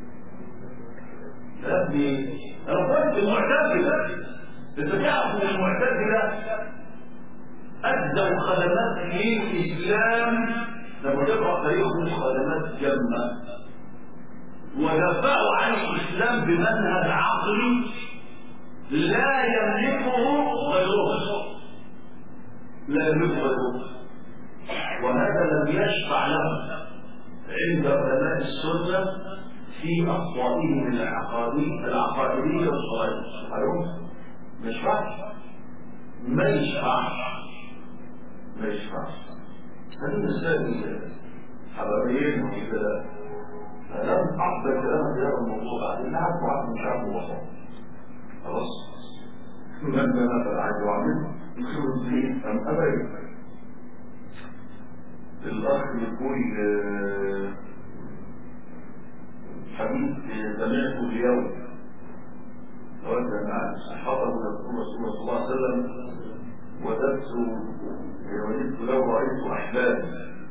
يا ابني انا قلت المعتزله انت تعرف ان المعتزله ادوا خدمات للاسلام لما تقرا تاريخهم خدمات جمه ودفعوا عن الاسلام بمنهج عقلي لا يملكه غيره لا يملكه غيره وهذا لم يشفع لهم عند علماء السنه في أخطائهم العقائدية العقائدية والصغيرة معلوم؟ ما يشفعش ما يشفعش ما يشفعش هذه مسائل حبابيين وكده فلم أحضر كلام في هذا الموضوع بعد إن عارف وعارف مش عارف وصل خلاص من أنا فالعاد وعمل يخرج لي أم أبي الأخ يقول حديث سمعته اليوم وأنت حضر رسول الله صلى الله عليه وسلم ودرس ولدت له رأيت أحلام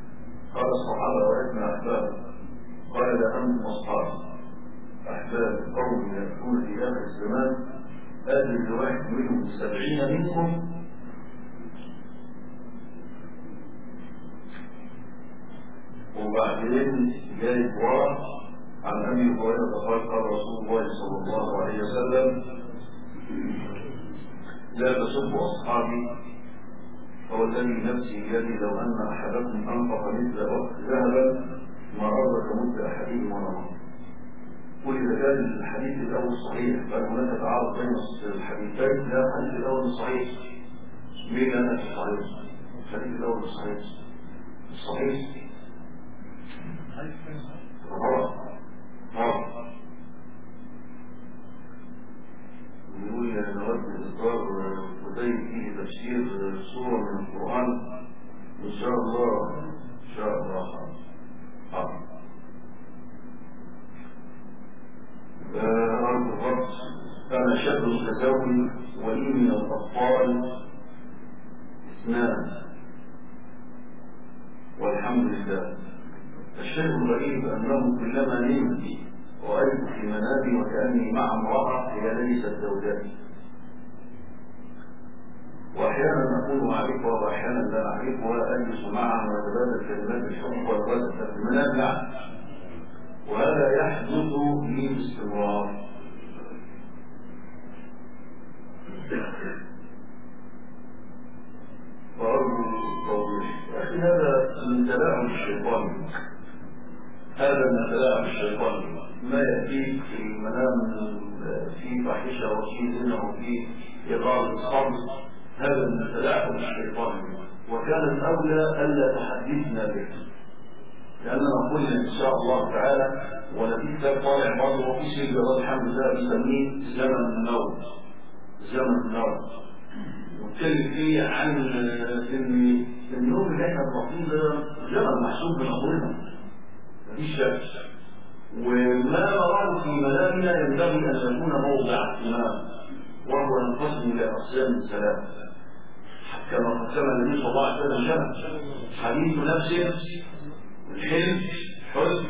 الصحابة ولسنا أحباب قال لا أنتم أصحاب أحباب قوم يأتون في آخر الزمان آدم الواحد منهم سبعين منكم وبعدين جاي ورا عن ابي هريره قال قال رسول الله صلى الله عليه وسلم لا تسبوا اصحابي فوالذي نفسي بيدي لو ان احدكم انفق مثل وقت ذهبا ما ادرك مد احدهم ولا مر ولذا كان الحديث الاول صحيح فهناك تعارض بين الحديثين لا الحديث الاول صحيح مين انا في الصحيح الحديث الاول صحيح الصحيح غلط غلط يقول يا نود إصدار كتيب فيه تفسير سورة من القرآن إن شاء الله إن شاء الله حاضر أرض الربط كان شاب متزوج ولي من الأطفال اثنان والحمد لله الشيء الغريب أنه كلما نمت رأيت في منامي وكأني مع امرأة هي ليست زوجتي وأحيانا أكون معرفة وأحيانا لا أعرفها أجلس معها ونتبادل كلمات الحب والغزة في المنام نعم وهذا يحدث لي باستمرار فأرجو التوضيح أخي هذا من تلاعب الشيطان هذا من تلاعب الشيطان ما يأتيك في المنام في فاحشة وفي زنا وفي إغاظة الصبر هذا من تلاعب الشيطان وكان الأولى ألا تحدثنا به لأننا قلنا إن شاء الله تعالى ونبي كتاب طالع برضه وفي شيء الحمد لله بنسميه زمن الموت زمن الموت واتكلم فيه عن ان النوم اللي احنا بنقضيه ده زمن محسوب من عمرنا مفيش شك وما نراه في منامنا ينبغي ان يكون موضع اهتمام وهو ينقسم الى اقسام ثلاثه كما قسم النبي صلى الله عليه وسلم شمس حديث نفس الحلم حزن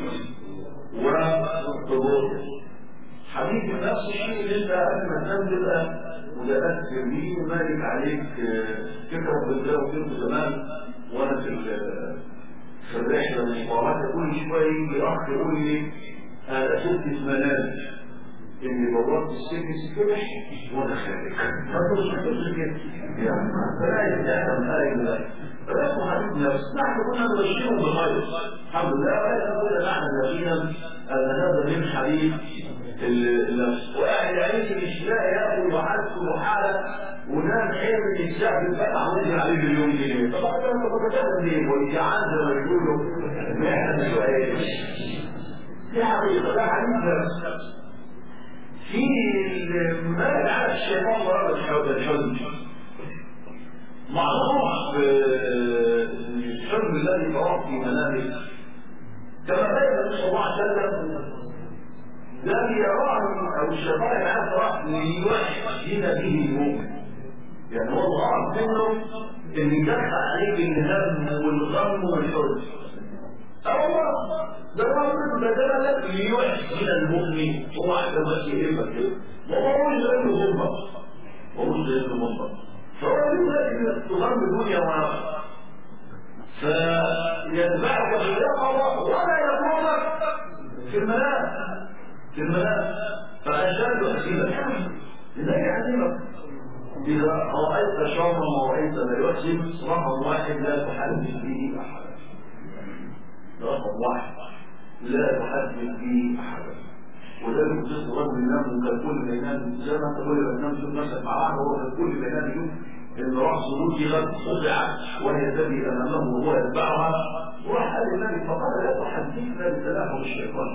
وضبوط حديث النفس الشيء اللي انت قبل ما تنام تبقى متأثر بيه ومالك عليك فكرة بالله وكنت زمان وانا في في الرحلة المباركة كل شوية يجي أخ يقول لي أنا شفت في منامي إني بوابة السجن ستفتح وأنا خارج. فأنت مش هتقول كده. يعني فلا يتعلم هذا ذلك. فنحن حبيب نفس نحن كنا نبشرهم بخير. الحمد لله ولا نقول نحن يقينا أن هذا من حبيب النفس وقاعد يعيش مش لاقي ياكل وحالته وحاله ونام حلم الشعب الفتح ونزل عليه مليون جنيه طبعا ده انت كنت بتعمل ايه والجعان زي ما يقولوا محنه شويه دي حقيقه ده حديث نفس في ما على الشيطان ضرب الحزن معروف الحزن الذي تراه في منامه كما بين النبي صلى الله عليه وسلم لم يراه او الشيطان معاه راح ليوحد به المؤمن يعني هو غرض منه ان يدخل عليك الهم والغم والحزن الله ده ربنا بدل لك ليحسن المؤمن هو عايز بس يهمك كده وهو مش لانه غمه هو مش لانه غمه فهو يقول لك تغم الدنيا معاه فيتبعك في اليقظه ولا يضرك في المنام في المنام فأشاد أحسنك لذلك يعلمك إذا رأيت شرا ورأيت ما يحسن رقم واحد لا تحدث به أحدا رقم واحد لا تحدث به أحدا وذلك تصل رجل ينام وكان كل ما ينام زي ما انت كل ما تنام تشوف نفسك مع واحد وهو كان كل ما ينام يشوف ان راسه نزلت قطعت وهي تبي امامه وهو يتبعها وراح قال النبي فقال لا تحدثنا بتلاحم الشيطان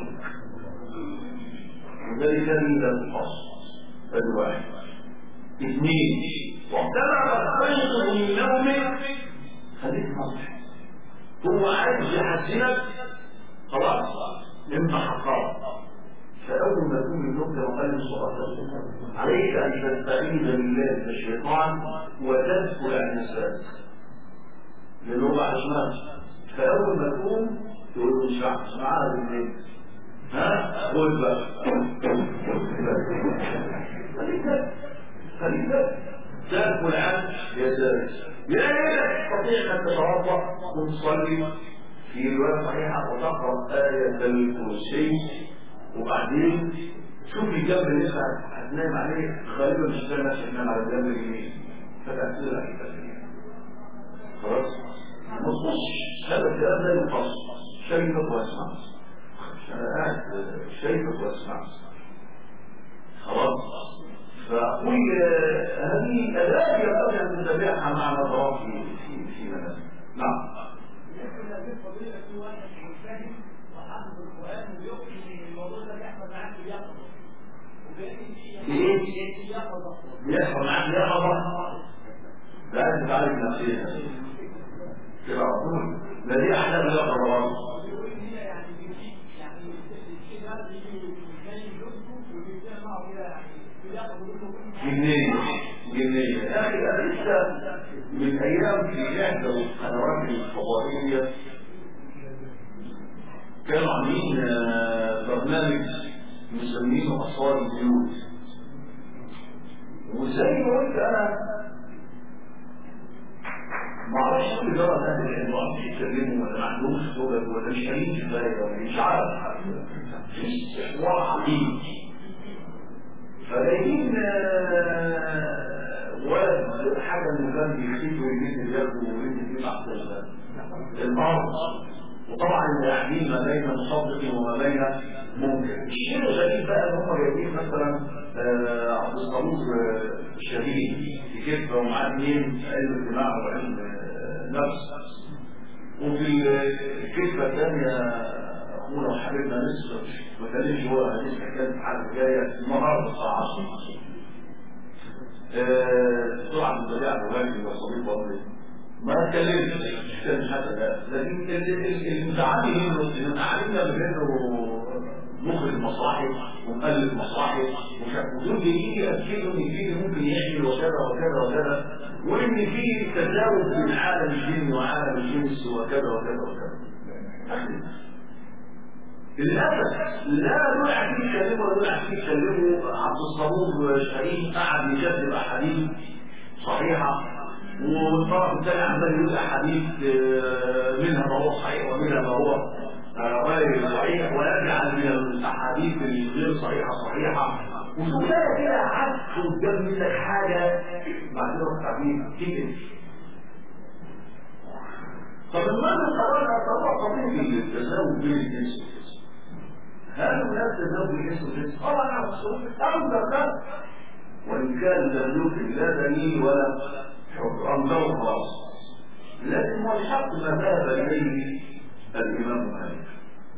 وذلك لا تقص هذا واحد اثنين وعندما تستيقظ من نومك خليك نصح هو عايز يحسنك خلاص انت حقار فأول ما تكون من نومك وقال الصلاة عليك أن تستعيذ بالله من الشيطان وتذكر عن السادس لأنه بعد ما فاول ما تقوم تقول له مش مع- مش معانا بالليل ها خد بقى خليك ده. خليك ده. تاكل عنه يا ساتر يا ريت تستطيع ان تتوضا وتصلي في روايه صحيحه وتقرا ايه الكرسي وبعدين شوفي الجنب اللي انت هتنام عليه غالبا مش هتنام عشان تنام على الجنب اليمين فتأثير على التسليم خلاص ما تبصش هذا الكلام لا يقص شايفك واسمع انا قاعد شايفك واسمع خلاص فأقول هذه أداة ينبغي أن تتابعها مع نظرات في في في منازل نعم لكن لو في فضيلة في واحد مجتهد وحافظ القرآن ويؤمن ان الموضوع ده بيحصل معاه في اليقظة وبيأتي في إيه؟ في اليقظة يحصل معاك يقظة لازم تعالج نفسيا كده على طول ده دي أحلام اليقظة برضه ويقول هنا يعني بيجيب يعني الشيء ده بيجي زي جزءه وبيجي معه كده يعني في اليقظة بيقول له كل حاجة جنيه جنيه يا أخي أنا لسه من أيام في إحدى القنوات الفضائية كانوا عاملين آه، برنامج مسمينه أسرار البيوت وزي ما قلت أنا ما اعرفش كل جرى اهل العلم وقت يتكلموا ولا ما عندهمش خبر ولا مش قايلين كفايه ولا مش عارف في استحواء عظيم فجايين آه، ولد حاجه انه كان بيختفي ويجيب الجد ويجيب في تحت الارض وطبعا اللي قاعدين ما بين مصدق وما بين ممكن الشيء الغريب بقى ان هم جايبين مثلا آه، عبد الصبور آه، الشهيد في كتفه ومعاه اثنين علم اجتماع وعلم آه، نفس وفي الكتفه الثانيه اخونا وحبيبنا لسه ما كانش هو هذه كانت حاجه جايه النهارده الساعه 10 آه، طبعا بدأ مغني وصديق وأمري ما اتكلمش مش كان حتى ده لكن ال- ال- المتعلم منه المتعلم ده منه مخرج مسرحي ومؤلف مسرحي ومش عارف ودول بيجي يأكدوا ان في ممكن يعمل وكذا وكذا وكذا وان في تزاوج بين عالم الجن وعالم الجنس وكذا وكذا وكذا أخي، للأسف لا دول عارفين يتكلموا ولا دول عارفين يتكلموا عبد الصبور شريف قعد يكذب أحاديث صحيحة والطرف الثاني عمال يقول أحاديث آه، منها ما هو صحيح ومنها ما هو آه، غير صحيح ويجعل من الأحاديث الغير صحيحة صحيحة وشوية كده عكس قدام منك حاجة بعد كده التعبير تقل طب المعنى الأول أعتبر طبيعي التزاوج بين الجنس والجنس هل هناك تزاوج بين الجنس والجنس؟ طبعا على الصعود أو ذكر وإن كان لم يوجد لا دليل ولا حكم له خلاص لكن هو الحق ما ذهب إليه الإمام مالك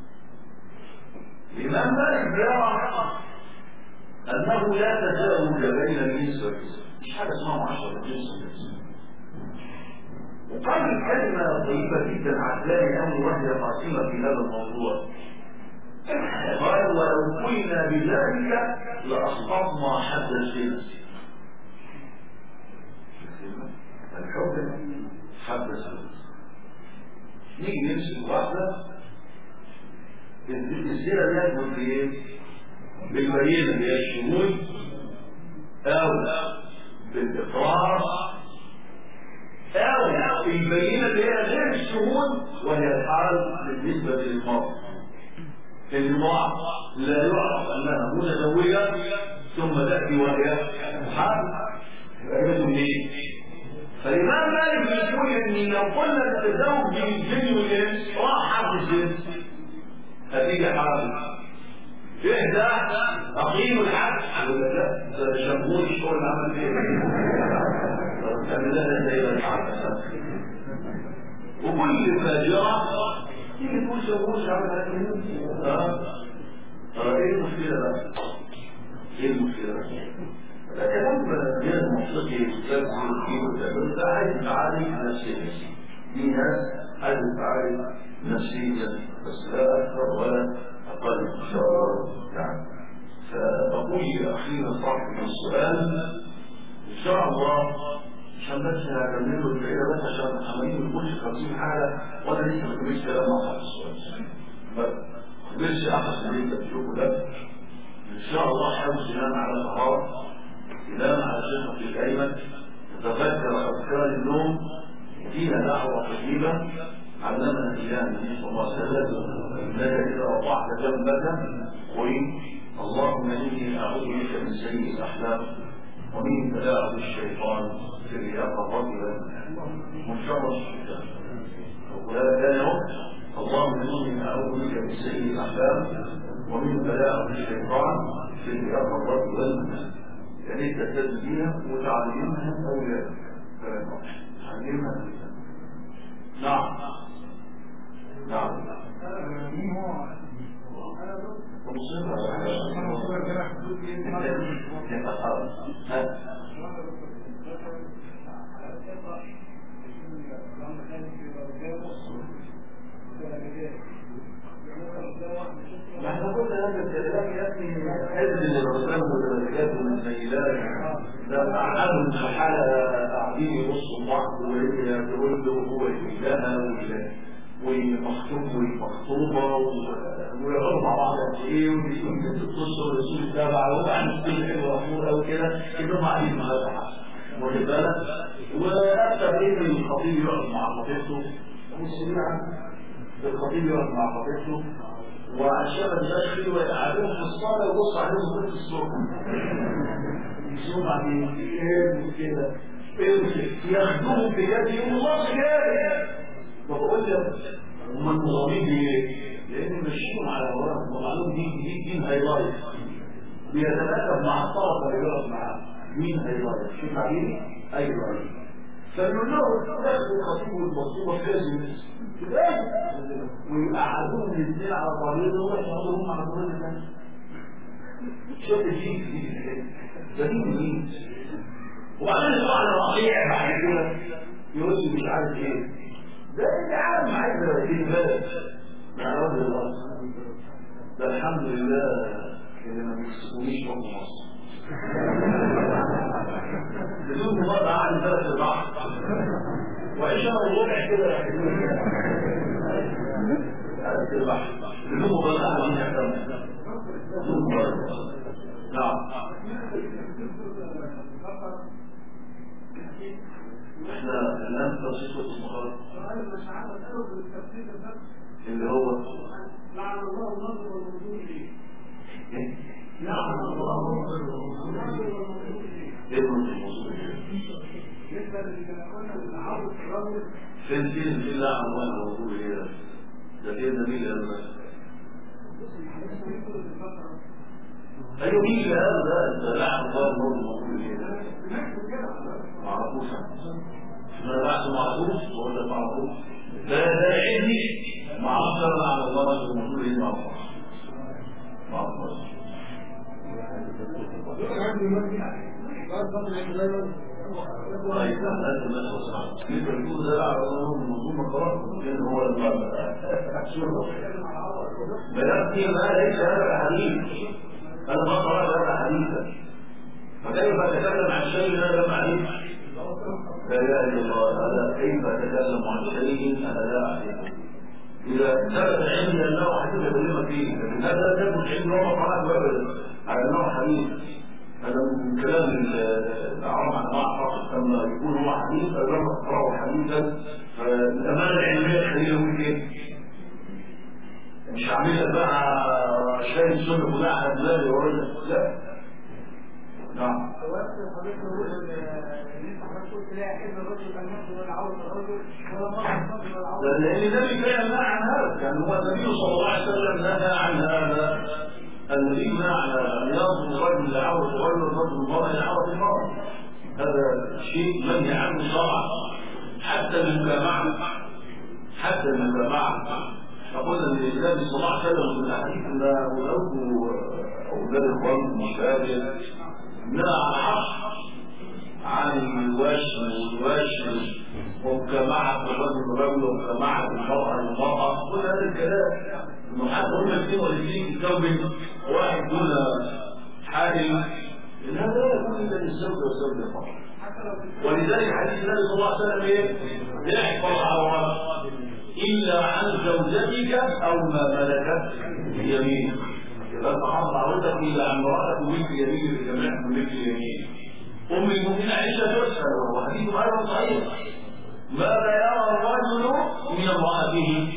الإمام مالك يرى أنه لا تزاوج بين الجنس والجنس مش حاجة اسمها معاشرة الجنس والجنس وقال كلمة طيبة جدا عجلاني أمر وهي قاسمة في هذا الموضوع قال ولو قلنا بذلك لأسقطنا حد الجنس الحب حد الجنس نيجي نمسك واحدة الزيرة دي هتكون بإيه؟ بالبينة اللي هي الشهود أو بالإقرار أو البينة اللي هي غير الشهود وهي الحال بالنسبة للمرأة المرأة لا يعرف أنها متزوجة ثم تأتي وهي حامل فائدة منين؟ فالإمام مالك يقول إن لو قلنا التزوج بين الجن والإنس راح حرف الجنس هتيجي حامل إحدى أقيم الحد يقول لك لا ده شمهور الشغل اللي عمل فيه تعمل لها زي ما الحد وكل فاجرة تيجي تقول شمهور عمل فيه اه اه ايه المشكلة بقى؟ ايه المشكلة بقى؟ الكلام غير منطقي وتفسير فيه وتفسير ده عايز تعالج نفسيا في ناس عايز تعالج نفسيا بس لا اكثر ولا اقل ان شاء الله تعالى فبقول لاخينا صاحب السؤال ان شاء الله عشان بس هكمل له الفائده بس عشان عمالين ما يكونش 50 حاله وانا لسه ما كملتش كلام مع حد بس ما كملش احد اللي انت بتشوفه ده ان شاء الله حاول تنام على طهاره تنام على شقه الايمن تتذكر اذكار النوم فيها دعوه طيبه علمنا اياه النبي صلى الله عليه وسلم انك اذا وضعت جنبك قل اللهم اني اعوذ بك من سيء الاحلام ومن تلاعب الشيطان في اليقظه ومن شر الشيطان وهذا كان اللهم اني اعوذ بك من سيء الاحلام ومن تلاعب الشيطان في اليقظه والمنام يعني انت تدبيها وتعلمها اولادك تعلمها نعم نعم ما احنا قلنا هذا الكلام يا ابني حزن الرسام والملكات والسيدات ده احدهم في حاله قاعدين يبصوا بعض وهي تقول له هو يحبها ومخطوب والمخطوبة ويقعدوا مع بعض قد ايه وبيقوم يتصلوا الرسول السابع وهو عامل كل حلو وامور او كده انهم قاعدين مع هذا واخد بالك واكثر ايه الخطيب يقعد مع خطيبته مسرعا الخطيب يقعد مع خطيبته وعشان الداخل ويقعدوهم في الصاله ويبص عليهم في الصوت يشوف بعدين ايه كده ياخدوهم بجد يقولوا الله جاري فبقول لك هم المنظمين بايه؟ لان ماشيين على وراهم ومعلوم دي دي دين هايلايت بيتناسب مع الطرف اللي بيقعد معاه مين هايلايت؟ شوف عليه ايوه فنقول لهم دخلوا الخطيب والمخطوبه لازم ويقعدوهم الاثنين على طريقه ويقعدوا هم على طريقه الناس شوف الجيل ده مين مين وبعدين يطلع على الرقيع بعد كده يقول لي مش عارف ايه ده اللي عالم عايز في البلد مع رضي الله ده الحمد لله اللي ما بيكسبونيش فوق مصر بدون مرة عن بلد البحر وإيش أنا الوضع كده يا حبيبي بلد البحر بدون مبالغة عن يحتمل بدون مبالغة نعم احنا الان تصير المخالف اللي هو لعن الله النظر والوجود ليه لعن الله ايه الموضوع بالنسبه للكلام العرض الرجل فين فين في لعن الله الموضوع ايه ده فين دليل هذا ايوه مين هذا ده لعن الله الموضوع ايه ما اعرفوش ما بعد معروف ولا معروف لا لا علمي ما اعرفش على الله الموضوع ايه ما اعرفش ما اعرفش طيب الناس الناس وصعب كيف يكون ده على الله المنظومه خلاص لان هو بلغتي ما ليس هذا حديث انا ما قرات هذا حديثا فكيف اتكلم عن شيء لا لم اعرف لا اله الا الله هذا كيف اتكلم عن شيء انا لا اعرفه اذا ثبت عندي انه حديث اكلمك فيه لكن هذا لا يثبت عندي وما قرات ابدا على انه حديث هذا من كلام العرب عن بعض فقط لما يكون هو حديث او لما تقراه حديثا فالامانه العلميه تخليه يقول ايه؟ مش عامل بقى شايل سنه كلها على دماغي وراجل لا نعم لأن النبي كان نهى عن هذا يعني هو النبي صلى الله عليه وسلم نهى عن هذا الذي نهى عن أن ينظر الرجل لعورة الرجل ونظر المرأة لعورة المرأة هذا شيء منهي عنه شرعا حتى المجامعة حتى المجامعة فقلنا ان النبي صلى الله عليه وسلم في الاحاديث ان اولاده اولاد اخوانه مشابه نهى عن حق عن الوشم والوشم ومجامعة الرجل الرجل ومجامعة المرأة المرأة كل هذا الكلام انه حتى هم الاثنين والاثنين يتكون واحد دون حائل ان هذا لا يكون الا للزوج والزوجة فقط حتى ولذلك حديث النبي صلى الله عليه وسلم ايه؟ احفظ عورات الا عن زوجتك او ما ملكت يمينك اذا انت حافظ عورتك الا عن امراتك وملك يمينك جميعا ملك يمينك ام المؤمنين عائشه تسال وهو حديث ايضا صحيح ماذا يرى الرجل من امراته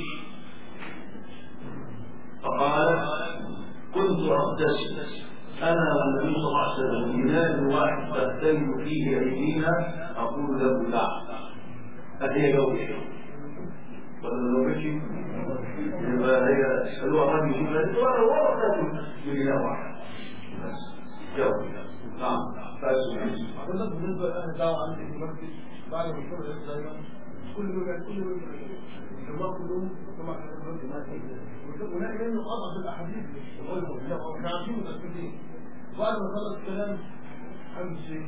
فقالت كنت اغتسل انا والنبي صلى الله عليه وسلم بلاد واحد تغتسل فيه ايدينا اقول له لا هذه جوزي ولا لو مشي يبقى هي اسالوها رجل جبل ولا هو تاكل بلاد واحد بس جوزي نعم فاسمع حضرتك بالنسبه لاهل الدعوه عندك في المسجد بعد ما يكونوا دايما كل يوم كل يوم الله كلهم طبعا ونلاقي منه اضعف الاحاديث احنا عارفين متاكدين بعد ما خلص الكلام عم الشيخ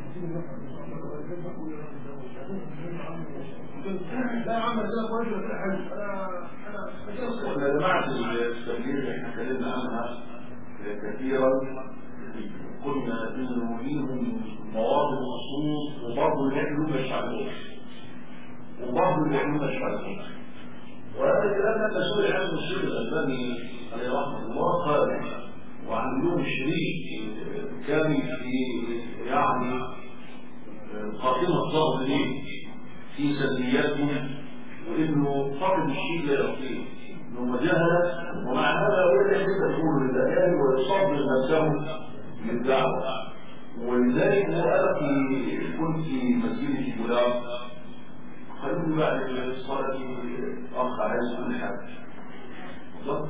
لا يا عم ده كويس ولا حلو انا انا انا جماعه التغيير اللي احنا اتكلمنا عنها كثيرا قلنا انه ليهم مواضع الخصوص وبرضه يعملوا مش عارفين وبرضه يعملوا مش عارفين وهذا الكلام لما سئل عنه الشيخ الالباني عليه رحمه الله قال وعندهم شريك كامل في يعني خاتمه ضغط ليه في سلبياتهم وانه فقد الشيء لا يعطيه انه جهل ومع هذا هو الذي تقول للايام ويصبر نفسه للدعوه ولذلك هو قال في كنت في مسجد الغلام خلوني بعد الصلاه اخ عايز كل حاجه بالظبط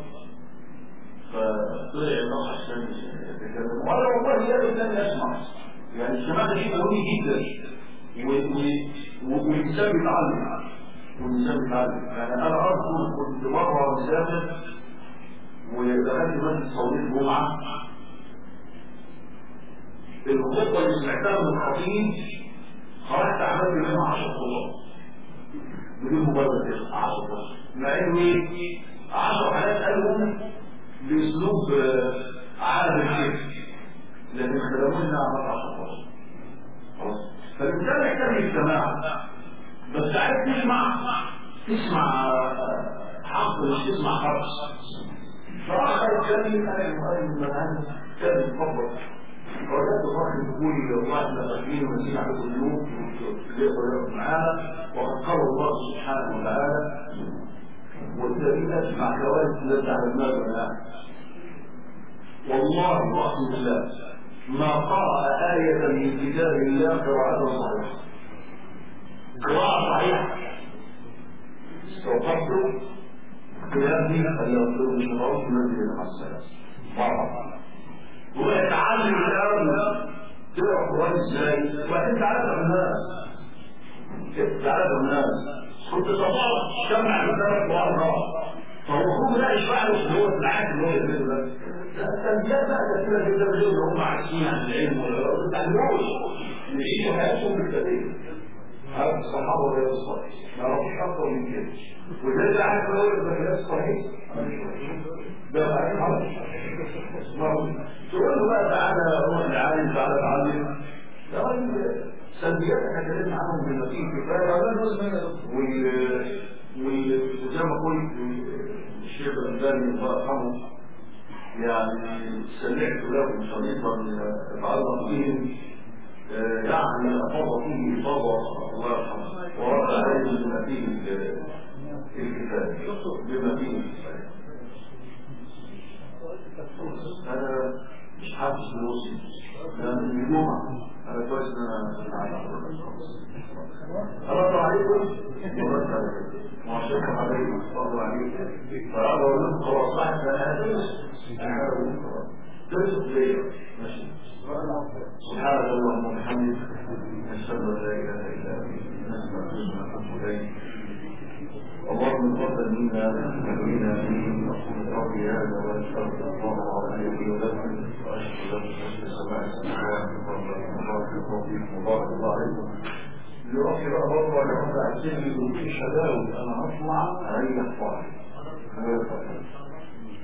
فطلع الاخ عشان يتكلم وانا والله يا ريت لم يسمع يعني السماع ده شيء مهم جدا والانسان بيتعلم والانسان بيتعلم يعني انا اذكر كنت مره مسافر ودخلت مسجد صليت الجمعه الخطبه اللي سمعتها من الخطيب خرجت عملت منها 10 خطب بدون مبرر 10 خطب مع اني 10 حالات قالهم باسلوب عالم الشيخ لكن خدمونا عملت 10 خطب خلاص فالإنسان يحتاج للسماع بس عايز تسمع تسمع حق مش تسمع حرف فآخر الكلام أنا المؤلف من هذا كان يتفضل وجدت صاحب يقول والله احنا فاكرين ونسينا على كل يوم يقدر يقف معانا وقد قال الله سبحانه وتعالى والذي اسمع كوارث التي عملناها الان والله واقسم بالله ما قرأ آية من كتاب الله قراءة صحيحة قراءة صحيحة استوقفت قيامي أن يغفر من شرط منزل الحسنات مرة ويتعلم الآن تقرأ القرآن ازاي وبعدين تعرف الناس تعرف الناس كنت تطلع تجمع مثلا وأربعة فهو المفروض لا يشرح له اللي هو العادي اللي هو يعمله ده التنبيهات بقى كثيرة جدا غير اللي هم عارفين عن العلم ولا ما بتعلموش يعيشوا حياتهم بالتدريب هذا الصحابة ولا الصحيح ما رأوش أكثر من كده وده عارف لو البكالات الصحيح ده بعدين خلاص تقول له بقى تعالى روح العالم تعالى اتعلم ده راجل سلبيات احنا اتكلمنا عنهم بما فيه كفايه وزي ما قلت الشيخ الألباني الله يرحمه يعني سمعت له شريطا يتعلق بهم يعني أفاض فيه إفاضة الله يرحمه ورد عليه بما فيه الكفاية بما فيه الكفاية أنا مش حاسس بنفسي لأن الجمعة أنا كويس إن أنا أرد عليكم ورد عليكم وعشان عليكم الله عليكم فأنا أقول لكم خلاص واحد أنا هدرس أنا هقول لكم خلاص درس ليه ماشي سبحانك اللهم وبحمدك نشهد ان لا اله الا انت نستغفرك ونتوب اليك اللهم تقبل منا ومنا فيه وقل ربي هذا واستغفر الله العظيم لي ولكم واشهد لكم في السماء السماوات وبارك الله وبارك الله عليكم دلوقتي بقى برضه انا كنت عايزين يقولوا في شباب انا هطلع اريح فرحي